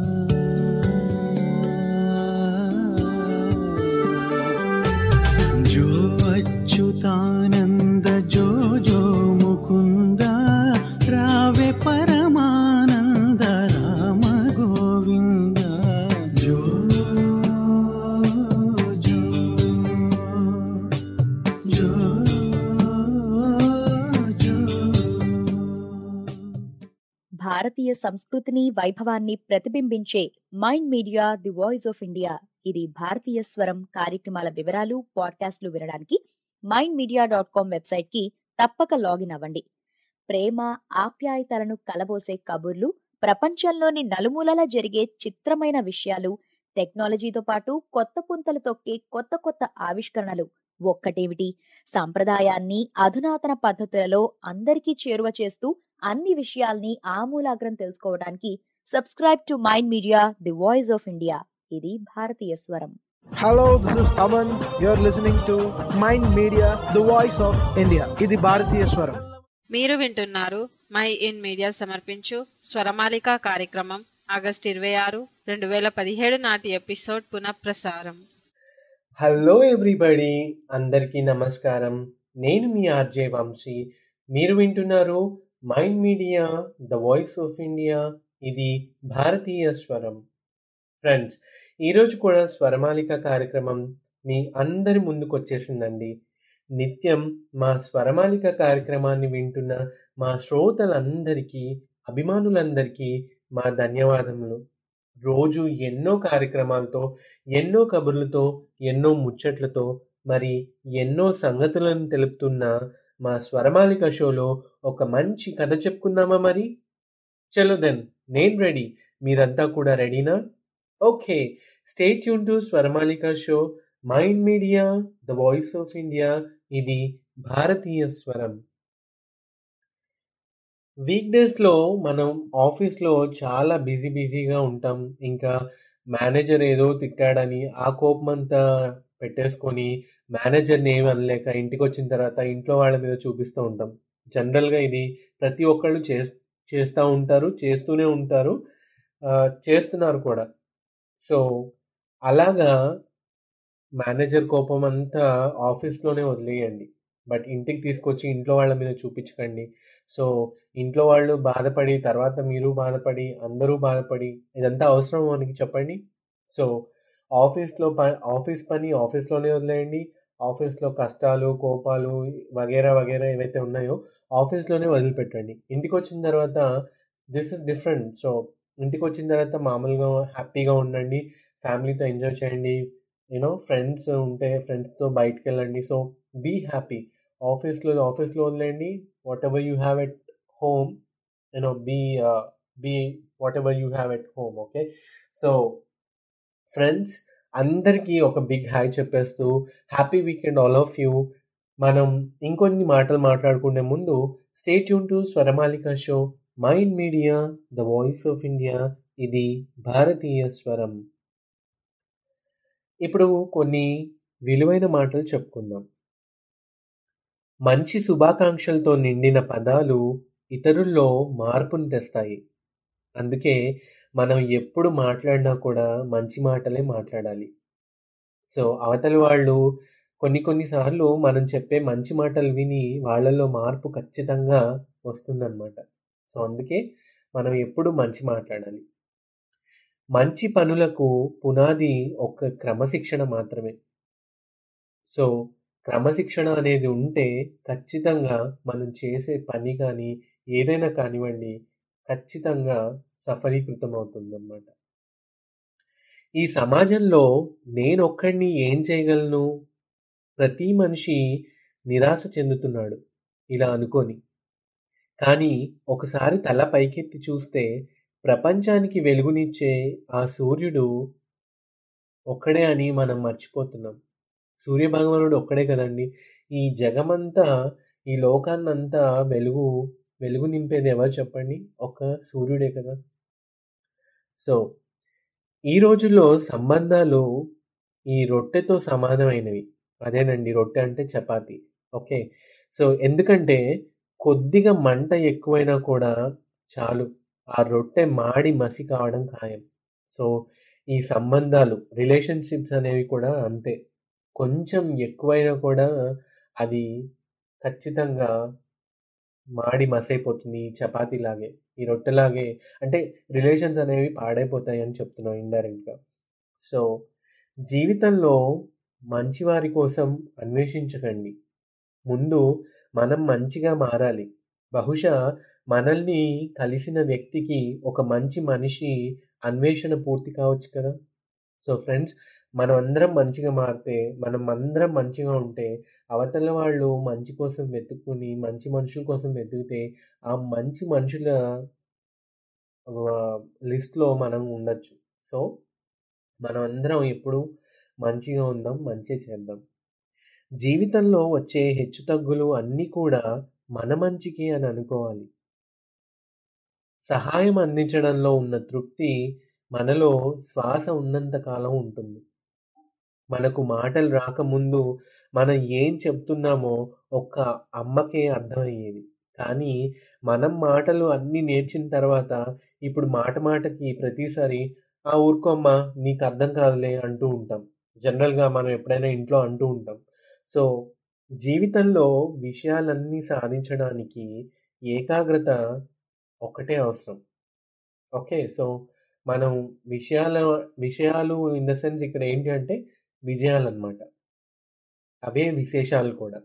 जो अच्युतानन्द जो जो मुकुन्द रावे परमानन्द राम गोविन्द जो जो जो భారతీయ సంస్కృతిని వైభవాన్ని ప్రతిబింబించే Mind Media the voice of India ఇది భారతీయ స్వరం కార్యక్రమాల వివరాలు పాడ్కాస్ట్లు వినడానికి Mind Media dot com website కి తప్పక లాగిన్ అవ్వండి ప్రేమ ఆప్యాయతలను కలబోసే కబుర్లు ప్రపంచంలోని నలుమూలలా జరిగే చిత్రమైన విషయాలు టెక్నాలజీతో పాటు కొత్త పుంతలు తొక్కే కొత్త కొత్త ఆవిష్కరణలు ఒక్కటేమిటి సాంప్రదాయాన్ని అధునాతన పద్ధతులలో అందరికీ చేరువ చేస్తూ అన్ని విషయాల్ని ఆమూలాగ్రం తెలుసుకోవడానికి subscribe to Mind Media the voice of India ఇది భారతీయ స్వరం Hello, this is Taman. You're listening to Mind Media, the voice of India. ఇది భారతీయ స్వరం మీరు వింటున్నారు మై ఇన్ మీడియా సమర్పించు స్వరమాలిక కార్యక్రమం ఆగస్ట్ ఇరవై ఆరు రెండు వేల పదిహేడు నాటి ఎపిసోడ్ పునఃప్రసారం హలో ఎవ్రీబడి అందరికీ నమస్కారం నేను మీ ఆర్జే వంశీ మీరు వింటున్నారు mind media the voice of India ఇది భారతీయ స్వరం ఫ్రెండ్స్ ఈరోజు కూడా స్వరమాలిక కార్యక్రమం మీ అందరి ముందుకు వచ్చేసిందండి నిత్యం మా స్వరమాలిక కార్యక్రమాన్ని వింటున్న మా శ్రోతలందరికీ అభిమానులందరికీ మా ధన్యవాదములు రోజు ఎన్నో కార్యక్రమాలతో ఎన్నో కబుర్లతో ఎన్నో ముచ్చట్లతో మరి ఎన్నో సంగతులను తెలుపుతున్న మా స్వరమాలిక షోలో ఒక మంచి కథ చెప్పుకుందామా మరి చలో దెన్ నేను రెడీ మీరంతా కూడా రెడీనా okay stay tune to Swaramalika show Mind media the voice of India ఇది భారతీయ స్వరం వీక్ డేస్లో మనం ఆఫీస్లో చాలా బిజీ బిజీగా ఉంటాం ఇంకా మేనేజర్ ఏదో తిట్టాడని ఆ కోపం అంతా పెట్టేసుకొని మేనేజర్ని ఏమి అనలేక ఇంటికి వచ్చిన తర్వాత ఇంట్లో వాళ్ళ మీద చూపిస్తూ ఉంటాం జనరల్గా ఇది ప్రతి ఒక్కళ్ళు చే చేస్తూ ఉంటారు చేస్తూనే ఉంటారు ఆ, చేస్తున్నారు కూడా సో అలాగా మేనేజర్ కోపం అంతా ఆఫీస్లోనే వదిలేయండి బట్ ఇంటికి తీసుకొచ్చి ఇంట్లో వాళ్ళ మీద చూపించకండి సో ఇంట్లో వాళ్ళు బాధపడి తర్వాత మీరు బాధపడి అందరూ బాధపడి ఇదంతా అవసరం మనకి చెప్పండి సో ఆఫీస్లో ప ఆఫీస్ పని ఆఫీస్లోనే వదిలేయండి ఆఫీస్లో కష్టాలు కోపాలు వగేరా వగేరా ఏవైతే ఉన్నాయో ఆఫీస్లోనే వదిలిపెట్టండి ఇంటికి వచ్చిన తర్వాత దిస్ ఇస్ డిఫరెంట్ సో ఇంటికి వచ్చిన తర్వాత మామూలుగా హ్యాపీగా ఉండండి ఫ్యామిలీతో ఎంజాయ్ చేయండి యూనో ఫ్రెండ్స్ ఉంటే ఫ్రెండ్స్తో బయటకు వెళ్ళండి సో బీ హ్యాపీ ఆఫీస్లో ఆఫీస్లో వదిలేయండి whatever you have at home you know be be whatever you have at home okay so friends అందరికీ ఒక బిగ్ హాయ్ చెప్పేస్తూ happy weekend all of you మనం ఇంకొన్ని మాటలు మాట్లాడుకునే ముందు stay tune to Swaramalika show Mind media the voice of India ఇది భారతీయ స్వరం ఇప్పుడు కొన్ని విలువైన మాటలు చెప్పుకుందాం మంచి శుభాకాంక్షలతో నిండిన పదాలు ఇతరుల్లో మార్పును తెస్తాయి అందుకే మనం ఎప్పుడు మాట్లాడినా కూడా మంచి మాటలే మాట్లాడాలి సో అవతలి వాళ్ళు కొన్ని కొన్నిసార్లు మనం చెప్పే మంచి మాటలు విని వాళ్ళలో మార్పు ఖచ్చితంగా వస్తుందన్నమాట సో అందుకే మనం ఎప్పుడు మంచి మాట్లాడాలి మంచి పనులకు పునాది ఒక క్రమశిక్షణ మాత్రమే సో క్రమశిక్షణ అనేది ఉంటే ఖచ్చితంగా మనం చేసే పని కానీ ఏదైనా కానివ్వండి ఖచ్చితంగా సఫలీకృతం అవుతుందన్నమాట ఈ సమాజంలో నేను ఒక్కడిని ఏం చేయగలను ప్రతి మనిషి నిరాశ చెందుతున్నాడు ఇలా అనుకొని కానీ ఒకసారి తల పైకెత్తి చూస్తే ప్రపంచానికి వెలుగునిచ్చే ఆ సూర్యుడు ఒక్కడే అని మనం మర్చిపోతున్నాం సూర్యభగవానుడు ఒక్కడే కదండి ఈ జగమంతా ఈ లోకాన్నంతా వెలుగు వెలుగు నింపేది ఎవరు చెప్పండి ఒక సూర్యుడే కదా సో ఈ రోజుల్లో సంబంధాలు ఈ రొట్టెతో సమానమైనవి అదేనండి రొట్టె అంటే చపాతి ఓకే సో ఎందుకంటే కొద్దిగా మంట ఎక్కువైనా కూడా చాలు ఆ రొట్టె మాడి మసి కావడం ఖాయం సో ఈ సంబంధాలు రిలేషన్షిప్స్ అనేవి కూడా అంతే కొంచెం ఎక్కువైనా కూడా అది ఖచ్చితంగా మాడి మసైపోతుంది ఈ చపాతీలాగే ఈ రొట్టెలాగే అంటే రిలేషన్స్ అనేవి పాడైపోతాయి అని చెప్తున్నాం ఇండైరెక్ట్గా సో జీవితంలో మంచివారి కోసం అన్వేషించకండి ముందు మనం మంచిగా మారాలి బహుశా మనల్ని కలిసిన వ్యక్తికి ఒక మంచి మనిషి అన్వేషణ పూర్తి కావచ్చు కదా సో ఫ్రెండ్స్ మనం అందరం మంచిగా మారితే మనం అందరం మంచిగా ఉంటే అవతల వాళ్ళు మంచి కోసం వెతుక్కుని మంచి మనుషుల కోసం వెతికితే ఆ మంచి మనుషుల లిస్ట్లో మనం ఉండొచ్చు సో మనం అందరం ఎప్పుడు మంచిగా ఉందాం మంచి చేద్దాం జీవితంలో వచ్చే హెచ్చుతగ్గులు అన్నీ కూడా మన మంచికి అని అనుకోవాలి సహాయం అందించడంలో ఉన్న తృప్తి మనలో శ్వాస ఉన్నంత కాలం ఉంటుంది మనకు మాటలు రాకముందు మనం ఏం చెప్తున్నామో ఒక్క అమ్మకే అర్థమయ్యేది కానీ మనం మాటలు అన్నీ నేర్చిన తర్వాత ఇప్పుడు మాట మాటకి ప్రతిసారి ఆ ఊరుకోమ్మా నీకు అర్థం కాదులే అంటూ ఉంటాం జనరల్గా మనం ఎప్పుడైనా ఇంట్లో అంటూ ఉంటాం సో జీవితంలో విషయాలన్నీ సాధించడానికి ఏకాగ్రత ఒకటే అవసరం ఓకే సో మనం విషయాల విషయాలు ఇన్ ద సెన్స్ ఇక్కడ ఏంటి అంటే విజయాలు అనమాట అవే విశేషాలు కూడా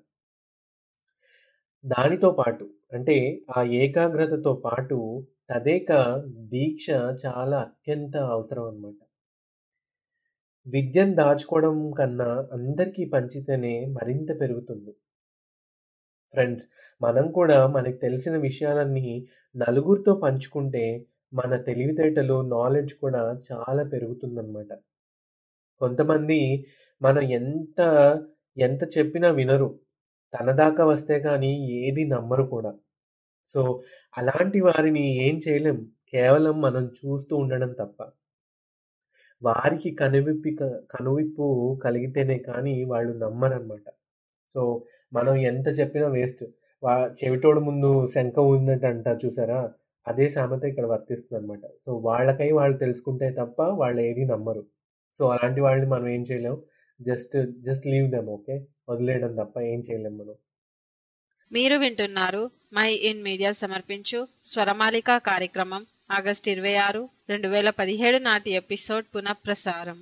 దానితో పాటు అంటే ఆ ఏకాగ్రతతో పాటు తదేక దీక్ష చాలా అత్యంత అవసరం అన్నమాట విద్యను దాచుకోవడం కన్నా అందరికీ పంచితేనే మరింత పెరుగుతుంది ఫ్రెండ్స్ మనం కూడా మనకు తెలిసిన విషయాలన్నీ నలుగురితో పంచుకుంటే మన తెలివితేటలు నాలెడ్జ్ కూడా చాలా పెరుగుతుందన్నమాట కొంతమంది మనం ఎంత ఎంత చెప్పినా వినరు తన దాకా వస్తే కానీ ఏది నమ్మరు కూడా సో అలాంటి వారిని ఏం చేయలేం కేవలం మనం చూస్తూ ఉండడం తప్ప వారికి కనువిప్పి కనువిప్పు కలిగితేనే కానీ వాళ్ళు నమ్మరనమాట సో మనం ఎంత చెప్పినా వేస్ట్ వా చెవిటోడు ముందు శంఖ ఊదినట్టు అంటారు చూసారా అదే సామెత ఇక్కడ వర్తిస్తుంది అనమాట సో వాళ్ళకై వాళ్ళు తెలుసుకుంటే తప్ప వాళ్ళు ఏది నమ్మరు సో అలాంటి వాళ్ళని మనం ఏం చేయలేం just just leave them okay వదిలేయడం తప్ప ఏం చేయలేం మనం మీరు వింటున్నారు మై ఇన్ మీడియా సమర్పించు స్వరమాలిక కార్యక్రమం ఆగస్ట్ ఇరవై ఆరు రెండు వేల పదిహేడు నాటి ఎపిసోడ్ పునఃప్రసారం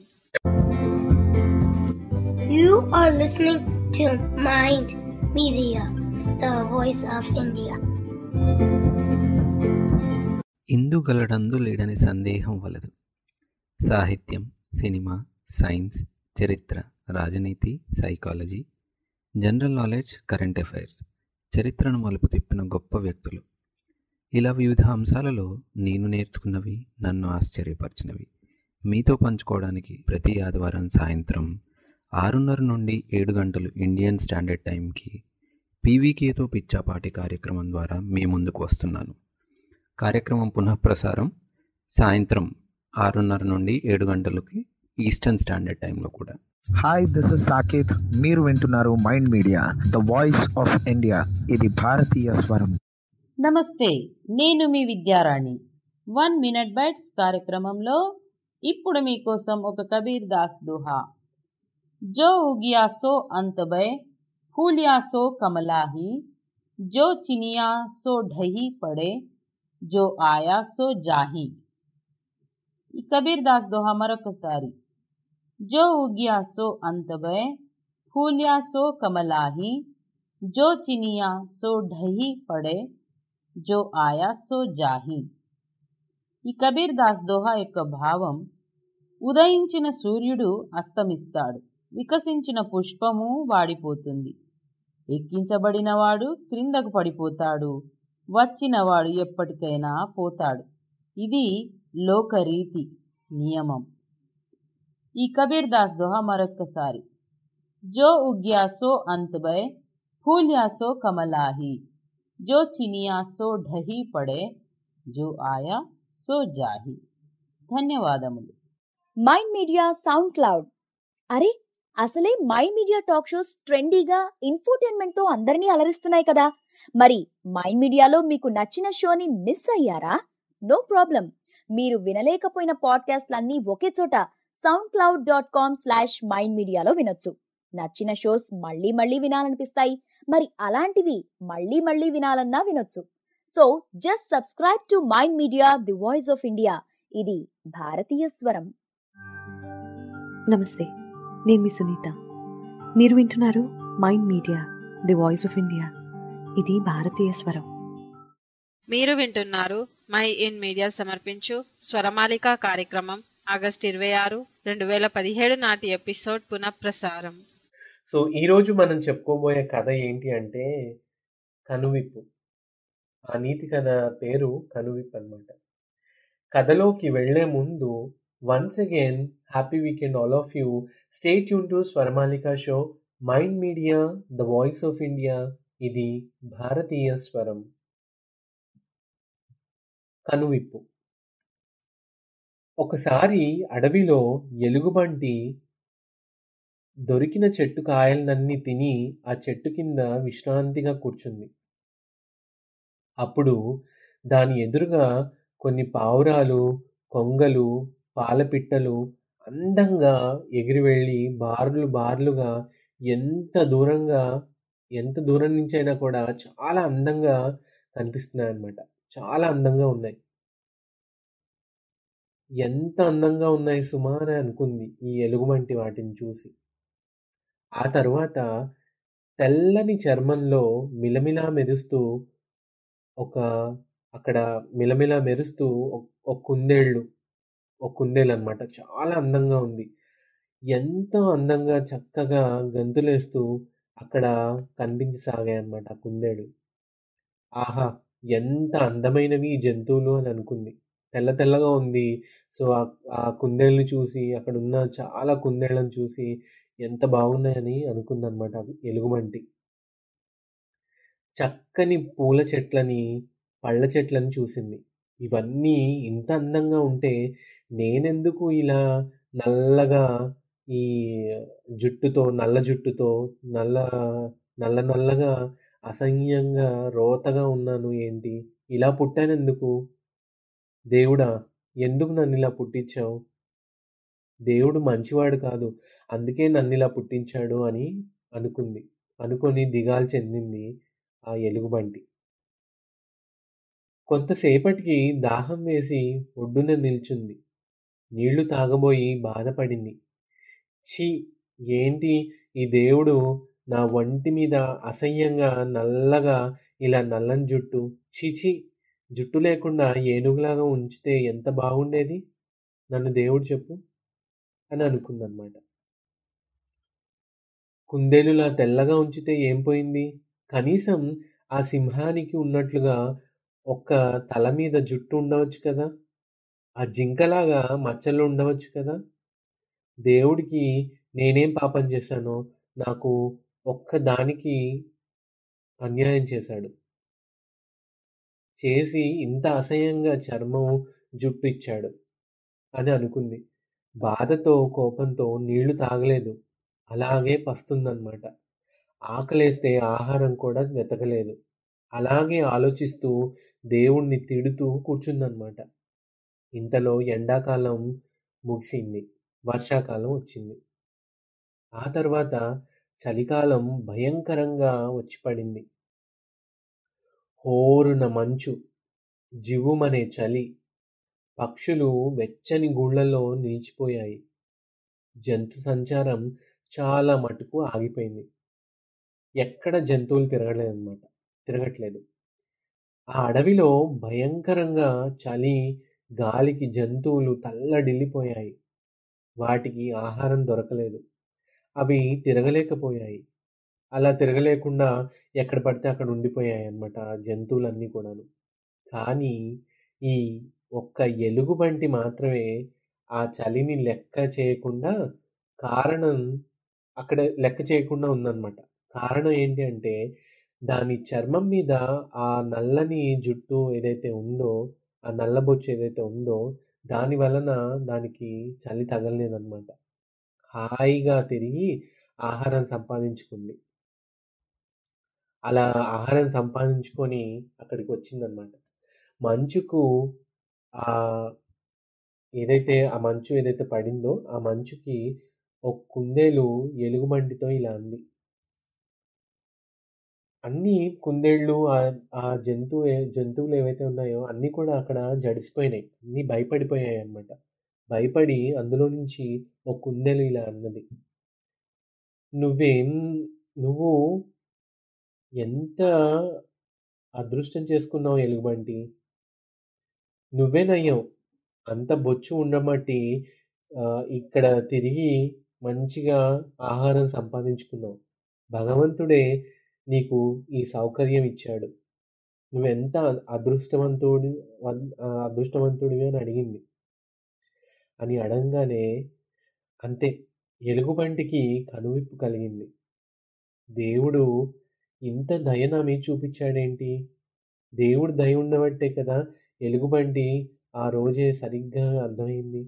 You are listening to Mind Media, the voice of India. ఇందుగలడందు లేడని సందేహం వలదు సాహిత్యం సినిమా సైన్స్ చరిత్ర రాజనీతి psychology general knowledge current affairs చరిత్రను మలుపు తిప్పిన గొప్ప వ్యక్తులు ఇలా వివిధ అంశాలలో నేను నేర్చుకున్నవి నన్ను ఆశ్చర్యపరిచినవి మీతో పంచుకోవడానికి ప్రతి ఆదివారం సాయంత్రం ఆరున్నర నుండి ఏడు గంటలు ఇండియన్ స్టాండర్డ్ టైంకి పీవీకేతో పిచ్చాపాటి కార్యక్రమం ద్వారా మీ ముందుకు వస్తున్నాను కార్యక్రమం పునఃప్రసారం సాయంత్రం ఆరున్నర నుండి ఏడు గంటలకి ఈస్టర్న్ స్టాండర్డ్ టైంలో కూడా హాయ్ దిస్ ఇస్ సాకేత్ మీరు వింటున్నారు mind media the voice of India ఇది భారతీయ స్వరం నమస్తే నేను మీ విద్యారాణి వన్ మినిట్ బైట్స్ కార్యక్రమంలో ఇప్పుడు మీకోసం ఒక కబీర్ దాస్ దోహా जो उगिया सो अंत भय फूलिया सो कमलाही जो चिनिया सो ढही पड़े जो ఆయా సో జాహి ఈ కబీర్ దాస్ దోహా మరొకసారి జో ఉగ్యా సో అంతభయ ఫూల్యా సో కమలాహి జో చినియా సో ఢహి పడే జో ఆయా సో జాహి ఈ కబీర్ దాస్ దోహా యొక్క భావం ఉదయించిన సూర్యుడు అస్తమిస్తాడు వికసించిన పుష్పము వాడిపోతుంది ఎక్కించబడినవాడు క్రిందకు పడిపోతాడు వచ్చినవాడు ఎప్పటికైనా పోతాడు ఇది లోకరీతి నియమం ఈ కబీర్ దాస్ దోహా మరొక్కసారి జో ఉగ్యా సో అంతభయ ఫూల్యా సో కమలాహి జో చినియా సో ఢహి పడే జో ఆయా సో జాహి ధన్యవాదములు మైండ్ మీడియా సౌండ్ క్లౌడ్ అరే అసలే మైండ్ మీడియా టాక్ షోస్ ట్రెండీగా ఇన్ఫోటైన్మెంట్ తో అందరినీ అలరిస్తున్నాయి కదా మరి మైండ్ మీడియాలో మీకు నచ్చిన షోని మిస్ అయ్యారా నో ప్రాబ్లం మీరు వినలేకపోయిన పాడ్కాస్ట్లన్నీ ఒకే చోట SoundCloud dot com slash Mind మీడియాలో వినొచ్చు నచ్చిన షోస్ మళ్ళీ మళ్ళీ వినాలనిపిస్తాయి మరి అలాంటివి మళ్ళీ మళ్ళీ వినాలన్నా వినొచ్చు so just subscribe to Mind Media the voice of India ఇది భారతీయ స్వరం నమస్తే నేను మీ సునీత మీరు వింటున్నారు mind Media the voice of India ఇది భారతీయ స్వరం మీరు వింటున్నారు మై ఇన్ మీడియా సమర్పించు స్వరమాలిక కార్యక్రమం ఆగస్ట్ ఇరవై ఆరు రెండు వేల పదిహేడు నాటి ఎపిసోడ్ పునఃప్రసారం సో ఈరోజు మనం చెప్పుకోబోయే కథ ఏంటి అంటే కనువిప్పు ఆ నీతి కథ పేరు కనువిప్పు అనమాట కథలోకి వెళ్లే ముందు once again happy weekend all of you stay tune to Swaramalika show Mind media the voice of India ఇది భారతీయ స్వరం కనువిప్పు ఒకసారి అడవిలో ఎలుగుబంటి దొరికిన చెట్టు కాయలనన్నీ తిని ఆ చెట్టు కింద విశ్రాంతిగా కూర్చుంది అప్పుడు దాని ఎదురుగా కొన్ని పావురాలు కొంగలు పాలపిట్టలు అందంగా ఎగిరి వెళ్ళి బార్లు బార్లుగా ఎంత దూరంగా ఎంత దూరం నుంచి అయినా కూడా చాలా అందంగా కనిపిస్తున్నాయి అన్నమాట చాలా అందంగా ఉన్నాయి ఎంత అందంగా ఉన్నాయి సుమా అని అనుకుంది ఈ ఎలుగుబంటి వాటిని చూసి ఆ తర్వాత తెల్లని చర్మంలో మిలమిలా మెరుస్తూ ఒక అక్కడ మిలమిలా మెరుస్తూ ఒక కుందేళ్ళు ఒక కుందేలు అనమాట చాలా అందంగా ఉంది ఎంతో అందంగా చక్కగా గంతులేస్తూ అక్కడ కనిపించసాగాయి అన్నమాట ఆ కుందేలు ఆహా ఎంత అందమైనవి ఈ జంతువులు అని అనుకుంది తెల్ల తెల్లగా ఉంది సో ఆ కుందేళ్ళని చూసి అక్కడ ఉన్న చాలా కుందేళ్ళని చూసి ఎంత బాగున్నాయని అనుకుందనమాట ఎలుగుబంటి చక్కని పూల చెట్లని పళ్ళ చెట్లని చూసింది ఇవన్నీ ఇంత అందంగా ఉంటే నేనెందుకు ఇలా నల్లగా ఈ జుట్టుతో నల్ల జుట్టుతో నల్ల నల్ల నల్లగా అసహ్యంగా రోతగా ఉన్నాను ఏంటి ఇలా పుట్టానెందుకు దేవుడా ఎందుకు నన్ను ఇలా పుట్టించావు దేవుడు మంచివాడు కాదు అందుకే నన్ను ఇలా పుట్టించాడు అని అనుకుంది అనుకొని దిగాలు చెందింది ఆ ఎలుగుబంటి కొంతసేపటికి దాహం వేసి ఒడ్డున నిల్చుంది నీళ్లు తాగబోయి బాధపడింది ఛీ ఏంటి ఈ దేవుడు నా ఒంటి మీద అసహ్యంగా నల్లగా ఇలా నల్లని జుట్టు చీచి జుట్టు లేకుండా ఏనుగులాగా ఉంచితే ఎంత బాగుండేది నన్ను దేవుడు చెప్పు అని అనుకుందన్నమాట కుందేలులా తెల్లగా ఉంచితే ఏం పోయింది కనీసం ఆ సింహానికి ఉన్నట్లుగా ఒక్క తల మీద జుట్టు ఉండవచ్చు కదా ఆ జింకలాగా మచ్చలు ఉండవచ్చు కదా దేవుడికి నేనేం పాపం చేశానో నాకు ఒక్క దానికి అన్యాయం చేశాడు చేసి ఇంత అసహ్యంగా చర్మం జుట్టు ఇచ్చాడు అని అనుకుంది బాధతో కోపంతో నీళ్లు తాగలేదు అలాగే పస్తుందన్నమాట ఆకలేస్తే ఆహారం కూడా వెతకలేదు అలాగే ఆలోచిస్తూ దేవుణ్ణి తిడుతూ కూర్చుందన్నమాట ఇంతలో ఎండాకాలం ముగిసింది వర్షాకాలం వచ్చింది ఆ తర్వాత చలికాలం భయంకరంగా వచ్చి పడింది హోరున మంచు జివ్వుమనే చలి పక్షులు వెచ్చని గూళ్ళలో నిలిచిపోయాయి జంతు సంచారం చాలా మటుకు ఆగిపోయింది ఎక్కడ జంతువులు తిరగలేదన్నమాట తిరగట్లేదు ఆ అడవిలో భయంకరంగా చలి గాలికి జంతువులు తల్లడిల్లిపోయాయి వాటికి ఆహారం దొరకలేదు అవి తిరగలేకపోయాయి అలా తిరగలేకుండా ఎక్కడ పడితే అక్కడ ఉండిపోయాయి అన్నమాట ఆ జంతువులన్నీ కూడాను కానీ ఈ ఒక్క ఎలుగుబంటి మాత్రమే ఆ చలిని లెక్క చేయకుండా కారణం అక్కడ లెక్క చేయకుండా ఉందన్నమాట కారణం ఏంటి అంటే దాని చర్మం మీద ఆ నల్లని జుట్టు ఏదైతే ఉందో ఆ నల్లబొచ్చు ఏదైతే ఉందో దాని వలన దానికి చలి తగలలేదన్నమాట హాయిగా తిరిగి ఆహారం సంపాదించుకుంది అలా ఆహారం సంపాదించుకొని అక్కడికి వచ్చిందనమాట మంచుకు ఆ ఏదైతే ఆ మంచు ఏదైతే పడిందో ఆ మంచుకి ఒక కుందేలు ఎలుగుబంటితో ఇలా అంది అన్ని కుందేళ్ళు ఆ- ఆ జంతువు ఏ- జంతువులు ఏవైతే ఉన్నాయో అన్నీ కూడా అక్కడ జడిసిపోయినాయి అన్నీ భయపడిపోయాయి అన్నమాట భయపడి అందులో నుంచి ఒక కుందేలు ఇలా అన్నది నువ్వేం నువ్వు ఎంత అదృష్టం చేసుకున్నావు ఎలుగుబంటి నువ్వే నయ్యావు అంత బొచ్చు ఉండబట్టి ఆ, ఇక్కడ తిరిగి మంచిగా ఆహారం సంపాదించుకున్నావు భగవంతుడే నీకు ఈ సౌకర్యం ఇచ్చాడు నువ్వెంత అదృష్టవంతుడి వన్- ఆ, అదృష్టవంతుడివి అని అడిగింది అని అడగగానే అంతే ఎలుగుబంటికి కనువిప్పు కలిగింది దేవుడు ఇంత దయ నా మీద చూపించాడేంటి దేవుడు దయ ఉండబట్టే కదా ఎలుగుబంటి ఆ రోజే సరిగ్గా అర్థమైంది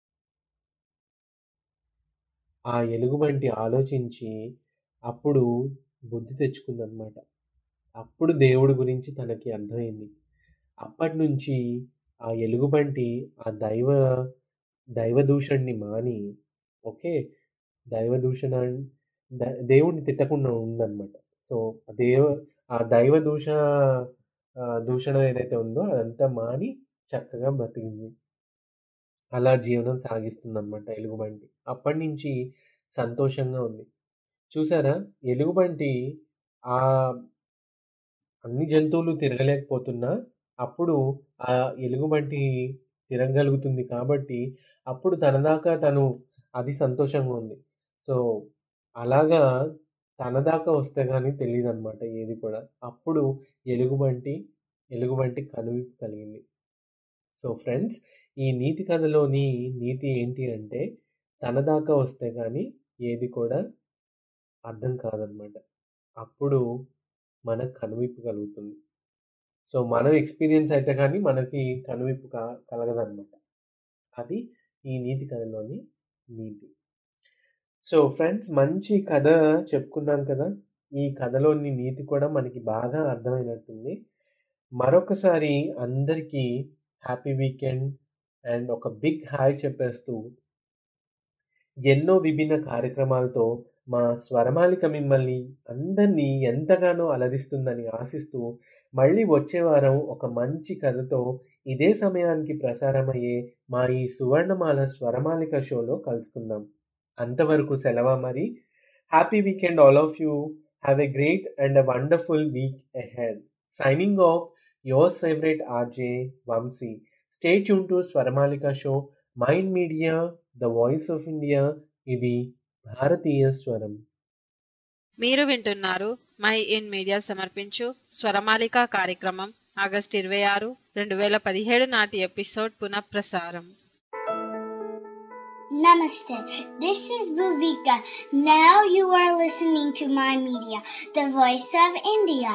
ఆ ఎలుగుబంటి ఆలోచించి అప్పుడు బుద్ధి తెచ్చుకుందనమాట అప్పుడు దేవుడి గురించి తనకి అర్థమైంది అప్పటి నుంచి ఆ ఎలుగుబంటి ఆ దైవ దైవ దూషణని మాని ఓకే దైవ దూషణ ద- దేవుడిని తిట్టకుండా ఉందన్నమాట సో ఆ దేవ ఆ దైవ దూష ఆ, దూషణ ఏదైతే ఉందో అదంతా మాని చక్కగా బ్రతికింది అలా జీవనం సాగిస్తుందన్నమాట ఎలుగుబంటి అప్పటి నుంచి సంతోషంగా ఉంది చూసారా ఎలుగుబంటి ఆ అన్ని జంతువులు తిరగలేకపోతున్నా అప్పుడు ఆ ఎలుగుబంటి తిరగగలుగుతుంది కాబట్టి అప్పుడు తన దాకా తను అది సంతోషంగా ఉంది సో అలాగా తన దాకా వస్తే కానీ తెలియదు అనమాట ఏది కూడా అప్పుడు ఎలుగుబంటి ఎలుగుబంటి కనువిప్పు కలిగింది సో ఫ్రెండ్స్ ఈ నీతి కథలోని నీతి ఏంటి అంటే తన దాకా వస్తే కానీ ఏది కూడా అర్థం కాదనమాట అప్పుడు మనకు కనువిప్పు కలుగుతుంది సో మనం ఎక్స్పీరియన్స్ అయితే కానీ మనకి కనువిప్పు కా కలగదన్నమాట అది ఈ నీతి కథలోని నీతి సో ఫ్రెండ్స్ మంచి కథ చెప్పుకున్నాం కదా ఈ కథలోని నీతి కూడా మనకి బాగా అర్థమైనట్టుంది మరొకసారి అందరికీ హ్యాపీ వీకెండ్ అండ్ ఒక బిగ్ హాయ్ చెప్పేస్తూ ఎన్నో విభిన్న కార్యక్రమాలతో మా స్వరమాలిక మిమ్మల్ని అందరినీ ఎంతగానో అలరిస్తుందని ఆశిస్తూ మళ్ళీ వచ్చే వారం ఒక మంచి కథతో ఇదే సమయానికి ప్రసారమయ్యే మా ఈ సువర్ణమాల స్వరమాలిక షోలో కలుసుకుందాం అంతవరకు సెలవా మరి happy weekend all of you have a great and a wonderful week ahead signing off your favourite RJ Vamsi stay tune to Swaramalika show Mind media the voice of India ఇది భారతీయ స్వరం మీరు వింటున్నారు మై ఇన్ మీడియా సమర్పించు స్వరమాలిక కార్యక్రమం August ఇరవై ఆరు రెండు వేల పదిహేడు నాటి ఎపిసోడ్ పునఃప్రసారం Namaste. This is Bhuvika. Now you are listening to my media, the voice of India.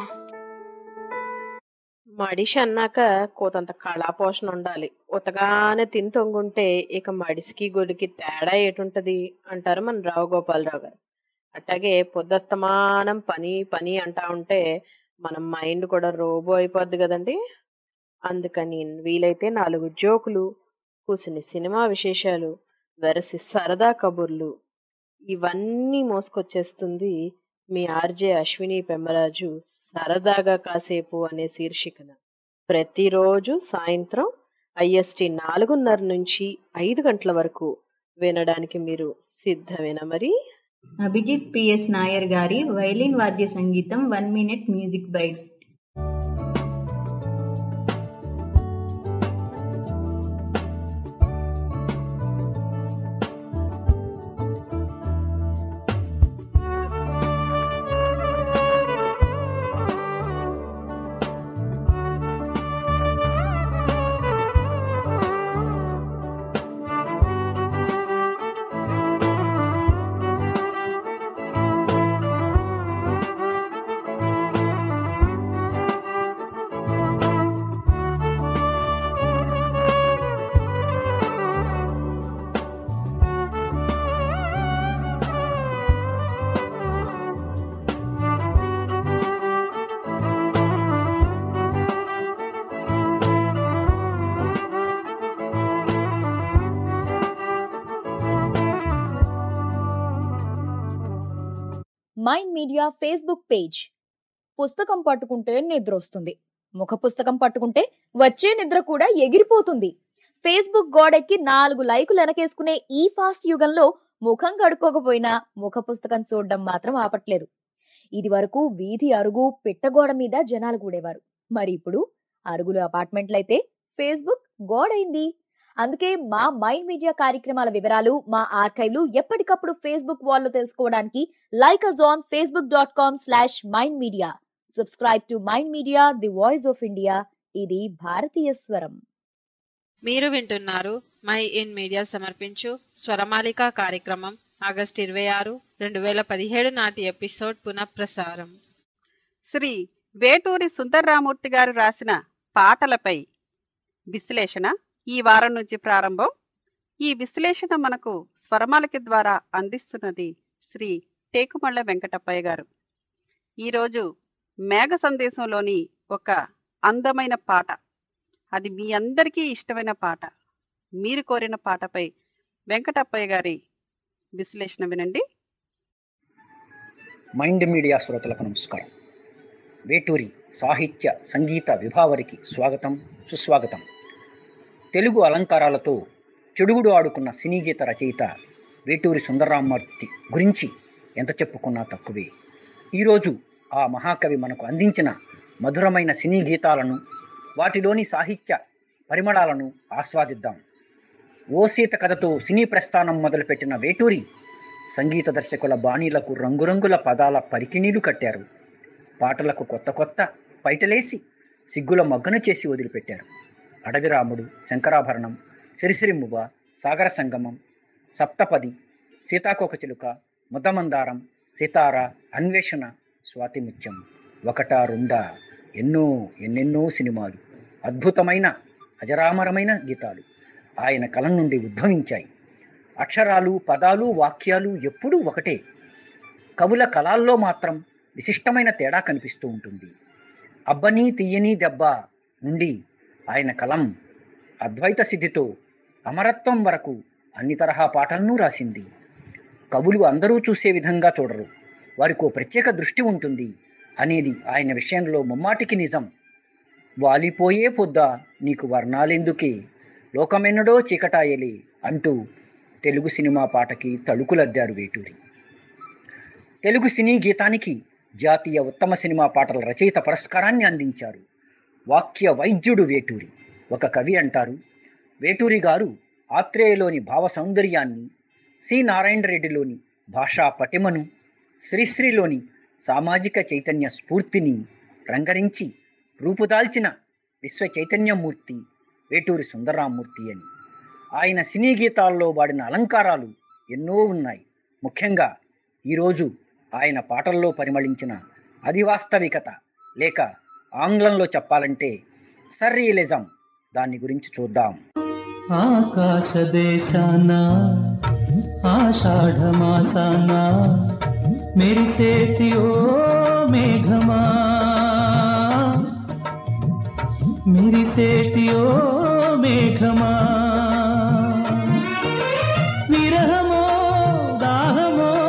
మడిషి అన్నాక కోతంత కళాపోషణ ఉండాలి ఉతగానే తిని తొంగుంటే ఇక మడిసికి గొడికి తేడా ఏటుంటది అంటారు మన రావు గోపాలరావు గారు అట్లాగే పొద్దస్తమానం పని పని అంటా ఉంటే మన మైండ్ కూడా రోబో అయిపోద్ది కదండి అందుకని వీలైతే నాలుగు జోకులు కూసిని సినిమా విశేషాలు వెరసి సరదా కబుర్లు ఇవన్నీ మోసుకొచ్చేస్తుంది మీ ఆర్జే అశ్విని పెమ్మరాజు సరదాగా కాసేపు అనే శీర్షికన ప్రతిరోజు సాయంత్రం ఐఎస్టి నాలుగున్నర నుంచి ఐదు గంటల వరకు వినడానికి మీరు సిద్ధమేనా మరి అభిజిత్ పిఎస్ నాయర్ గారి వైలిన్ వాద్య సంగీతం one minute music byte Mind Media Facebook page పుస్తకం పట్టుకుంటే నిద్ర వస్తుంది ముఖ పుస్తకం పట్టుకుంటే వచ్చే నిద్ర కూడా ఎగిరిపోతుంది ఫేస్బుక్ గోడెక్కి నాలుగు లైకులు వెనకేసుకునే ఈ ఫాస్ట్ యుగంలో ముఖం కడుక్కోకపోయినా ముఖ పుస్తకం చూడడం మాత్రం ఆపట్లేదు ఇది వరకు వీధి అరుగు పిట్టగోడ మీద జనాలు కూడేవారు మరి ఇప్పుడు అరుగులు అపార్ట్మెంట్లయితే ఫేస్బుక్ గోడైంది అందుకే మా మైండ్ మీడియా కార్యక్రమాల వివరాలు మా ఆర్కైవ్లు ఎప్పటికప్పుడు ఫేస్బుక్ వాల్లో తెలుసుకోవడానికి like us on Facebook dot com slash Mind Media subscribe to Mind Media the voice of India ఇది భారతీయ స్వరం మీరు వింటున్నారు మై ఇన్ మీడియా సమర్పించు స్వరమాలిక కార్యక్రమం ఆగస్ట్ ఇరవై ఆరు రెండు వేల పదిహేడు నాటి ఎపిసోడ్ పునఃప్రసారం శ్రీ వేటూరి సుందర్రామూర్తి గారు రాసిన పాటలపై విశ్లేషణ ఈ వారం నుంచి ప్రారంభం ఈ విశ్లేషణ మనకు స్వరమాలిక ద్వారా అందిస్తున్నది శ్రీ టేకుమళ్ళ వెంకటప్పయ్య గారు ఈరోజు మేఘ సందేశంలోని ఒక అందమైన పాట అది మీ అందరికీ ఇష్టమైన పాట మీరు కోరిన పాటపై వెంకటప్పయ్య గారి విశ్లేషణ వినండి మైండ్ మీడియా శ్రోతలకు నమస్కారం వేటూరి సాహిత్య సంగీత విభావరికి స్వాగతం సుస్వాగతం తెలుగు అలంకారాలతో చెడుగుడు ఆడుకున్న సినీ గీత రచయిత వేటూరి సుందరరామూర్తి గురించి ఎంత చెప్పుకున్నా తక్కువే ఈరోజు ఆ మహాకవి మనకు అందించిన మధురమైన సినీ గీతాలను వాటిలోని సాహిత్య పరిమళాలను ఆస్వాదిద్దాం ఓ సీత కథతో సినీ ప్రస్థానం మొదలుపెట్టిన వేటూరి సంగీత దర్శకుల బాణీలకు రంగురంగుల పదాల పరికిణీలు కట్టారు పాటలకు కొత్త కొత్త పైటలేసి సిగ్గుల మగ్గన చేసి వదిలిపెట్టారు అడవిరాముడు శంకరాభరణం సిరిసిరిమ్మువ సాగర సంగమం సప్తపది సీతాకోక చిలుక ముద్దమందారం సితార అన్వేషణ స్వాతిముత్యం ఒకటా రెండా ఎన్నో ఎన్నెన్నో సినిమాలు అద్భుతమైన అజరామరమైన గీతాలు ఆయన కలం నుండి ఉద్భవించాయి అక్షరాలు పదాలు వాక్యాలు ఎప్పుడూ ఒకటే కవుల కళాల్లో మాత్రం విశిష్టమైన తేడా కనిపిస్తూ ఉంటుంది అబ్బని తీయని దెబ్బ నుండి ఆయన కలం అద్వైత సిద్ధితో అమరత్వం వరకు అన్ని తరహా పాటలను రాసింది కవులు అందరూ చూసే విధంగా చూడరు వారికి ఓ ప్రత్యేక దృష్టి ఉంటుంది అనేది ఆయన విషయంలో ముమ్మాటికి నిజం వాలిపోయే పొద్ద నీకు వర్ణాలెందుకే లోకమెన్నడో చీకటాయలే అంటూ తెలుగు సినిమా పాటకి తళుకులద్దారు వేటూరి తెలుగు సినీ గీతానికి జాతీయ ఉత్తమ సినిమా పాటల రచయిత పురస్కారాన్ని అందించారు వాక్య వైద్యుడు వేటూరి ఒక కవి అంటారు వేటూరి గారు ఆత్రేయలోని భావ సౌందర్యాన్ని సి నారాయణ రెడ్డిలోని భాషా పటిమను శ్రీశ్రీలోని సామాజిక చైతన్య స్ఫూర్తిని రంగరించి రూపుదాల్చిన విశ్వ చైతన్యమూర్తి వేటూరి సుందరరామూర్తి అని ఆయన సినీ గీతాల్లో వాడిన అలంకారాలు ఎన్నో ఉన్నాయి ముఖ్యంగా ఈరోజు ఆయన పాటల్లో పరిమళించిన అధివాస్తవికత లేక ఆంగ్లంలో చెప్పాలంటే సర్రియలిజం దాని గురించి చూద్దాం ఆకాశదేశాన ఆషాఢమాసాన మెరిసేటి ఓ మేఘమా మెరిసేటి ఓ మేఘమా విరహమో దాహమో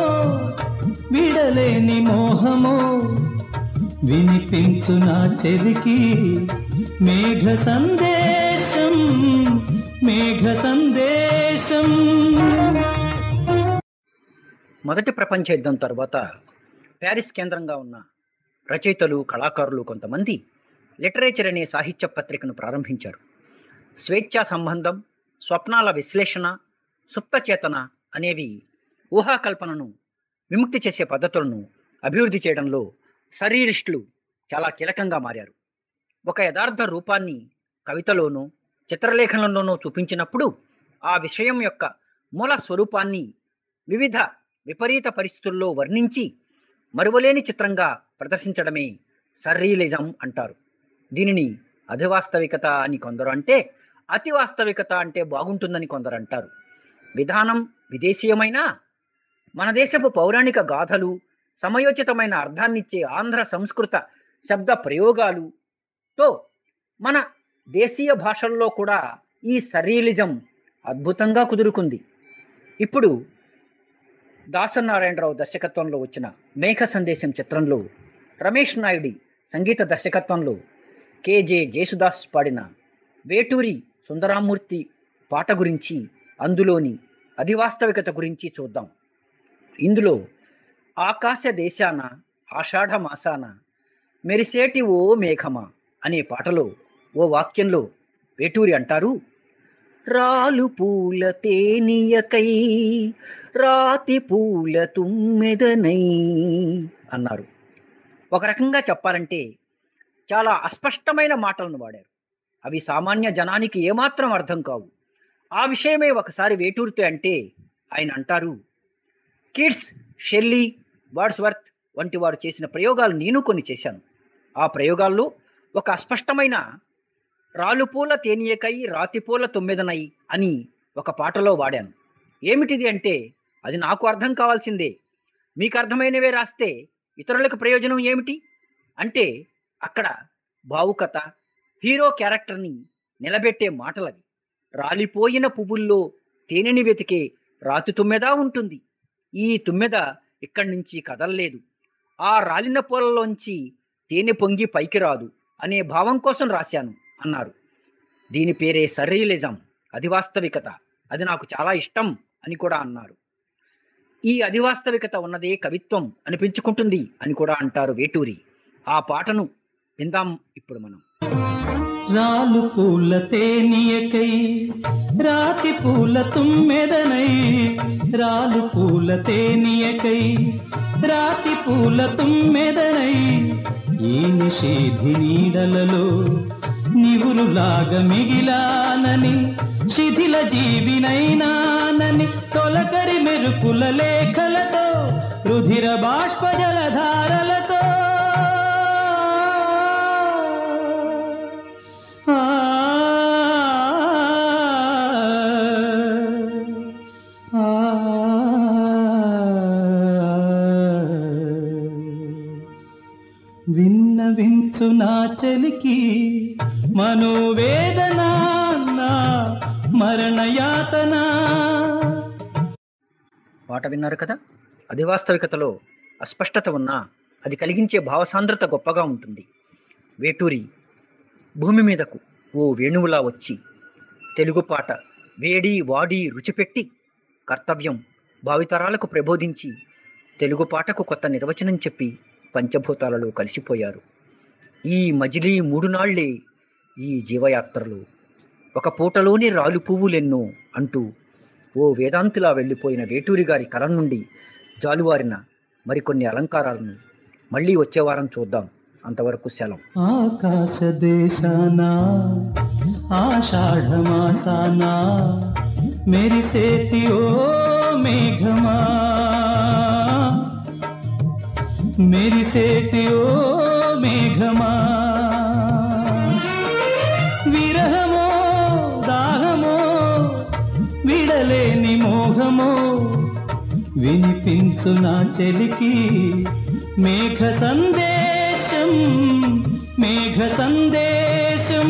మోహమో వినిపించు నా చెలికి మేఘ సందేశం మేఘ సందేశం మొదటి ప్రపంచ యుద్ధం తర్వాత ప్యారిస్ కేంద్రంగా ఉన్న రచయితలు కళాకారులు కొంతమంది లిటరేచర్ అనే సాహిత్య పత్రికను ప్రారంభించారు స్వేచ్ఛా సంబంధం స్వప్నాల విశ్లేషణ సుప్త చేతన అనేవి ఊహాకల్పనను విముక్తి చేసే పద్ధతులను అభివృద్ధి చేయడంలో సరీరిస్టులు చాలా కీలకంగా మారారు ఒక యథార్థ రూపాన్ని కవితలోనూ చిత్రలేఖనంలోనూ చూపించినప్పుడు ఆ విషయం యొక్క మూల స్వరూపాన్ని వివిధ విపరీత పరిస్థితుల్లో వర్ణించి మరువలేని చిత్రంగా ప్రదర్శించడమే సర్రియలిజం అంటారు దీనిని అధివాస్తవికత అని కొందరు అంటే అతి వాస్తవికత అంటే బాగుంటుందని కొందరు అంటారు విధానం విదేశీయమైన మన దేశపు పౌరాణిక గాథలు సమయోచితమైన అర్థాన్నిచ్చే ఆంధ్ర సంస్కృత శబ్ద ప్రయోగాలుతో మన దేశీయ భాషల్లో కూడా ఈ సరియలిజం అద్భుతంగా కుదురుకుంది ఇప్పుడు దాసనారాయణరావు దర్శకత్వంలో వచ్చిన మేఘ సందేశం చిత్రంలో రమేష్ నాయుడి సంగీత దర్శకత్వంలో కేజే జేసుదాస్ పాడిన వేటూరి సుందరామూర్తి పాట గురించి అందులోని అధివాస్తవికత గురించి చూద్దాం ఇందులో ఆకాశ దేశాన ఆషాఢ మాసాన మెరిసేటి ఓ మేఘమా అనే పాటలో ఓ వాక్యంలో వేటూరి అంటారు రాలు పూల తేనియకై రాతి పూల తుమ్మెదనై అన్నారు ఒక రకంగా చెప్పాలంటే చాలా అస్పష్టమైన మాటలను వాడారు అవి సామాన్య జనానికి ఏమాత్రం అర్థం కావు ఆ విషయమే ఒకసారి వేటూరితో అంటే ఆయన అంటారు కిడ్స్ షెల్లీ వాడ్స్వర్త్ వంటి వారు చేసిన ప్రయోగాలు నేను కొన్ని చేశాను ఆ ప్రయోగాల్లో ఒక అస్పష్టమైన రాలుపూల తేనియకై రాతిపూల తొమ్మిదనై అని ఒక పాటలో వాడాను ఏమిటిది అంటే అది నాకు అర్థం కావాల్సిందే మీకు అర్థమైనవే రాస్తే ఇతరులకు ప్రయోజనం ఏమిటి అంటే అక్కడ భావుకత హీరో క్యారెక్టర్ని నిలబెట్టే మాటలవి రాలిపోయిన పువ్వుల్లో తేనెని వెతికే రాతి తుమ్మెద ఉంటుంది ఈ తుమ్మెద ఇక్కడి నుంచి కదలలేదు ఆ రాలిన పూలలోంచి తేనె పొంగి పైకి రాదు అనే భావం కోసం రాశాను అన్నారు దీని పేరే సర్రియలిజం అది వాస్తవికత అది నాకు చాలా ఇష్టం అని కూడా అన్నారు ఈ అధివాస్తవికత ఉన్నదే కవిత్వం అనిపించుకుంటుంది అని కూడా అంటారు వేటూరి ఆ పాటను విందాం ఇప్పుడు మనం రాలు పూల తేనియకై రాతి పూల తుమ్మెదనై రాలు పూల తేనియకై రాతి పూల తుమ్మెదనై ఈ నిషేధి నీడలలో నివురులాగా మిగిలానని శిథిల జీవినైనానని తొలకరి మెరుపుల లేఖలతో రుధిర బాష్ప జలధారలతో ఆ ఆ విన్నవించు నా చెలికి మనోవేదన నా మరణయాతన పాట విన్నారు కదా అధివాస్తవికతలో అస్పష్టత ఉన్నా అది కలిగించే భావసాంద్రత గొప్పగా ఉంటుంది వేటూరి భూమి మీదకు ఓ వేణువులా వచ్చి తెలుగు పాట వేడి వాడి రుచిపెట్టి కర్తవ్యం భావితరాలకు ప్రబోధించి తెలుగు పాటకు కొత్త నిర్వచనం చెప్పి పంచభూతాలలో కలిసిపోయారు ఈ మజిలీ మూడు నాళ్లే ఈ జీవయాత్రలు ఒక పూటలోని రాలు పువ్వులెన్నో అంటూ ఓ వేదాంతిలా వెళ్ళిపోయిన వేటూరి గారి కలం నుండి జాలువారిన మరికొన్ని అలంకారాలను మళ్ళీ వచ్చే వారం చూద్దాం అంతవరకు సెలవు ఆకాశ దేశాన ఆషాఢ మాసాన మెరిసేటి ఓ మేఘమా మెరిసేటి ఓ మేఘమా విరహమో దాహమో విడలేని మోహమో వినిపించు నా చెలికి మేఘ సందేశం మేఘ సందేశం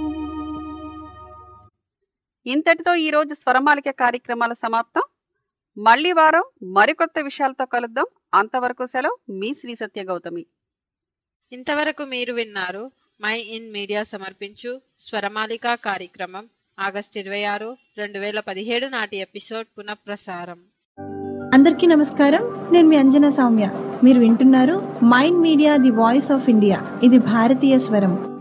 ఇంతటితో ఈరోజు స్వరమాలిక కార్యక్రమాల సమాప్తం మళ్ళీ వారం మరికొత్త విషయాలతో కలుద్దాం అంతవరకు సెలవు మీ శ్రీ సత్య గౌతమి ఇంతవరకు మీరు విన్నారు మై ఇన్ మీడియా సమర్పించు స్వరమాలిక కార్యక్రమం ఆగస్టు ఇరవై ఆరు రెండు వేల పదిహేడు నాటి ఎపిసోడ్ పునఃప్రసారం అందరికీ నమస్కారం నేను మీ అంజనా సౌమ్య మీరు వింటున్నారు mind Media the voice of India ఇది భారతీయ స్వరం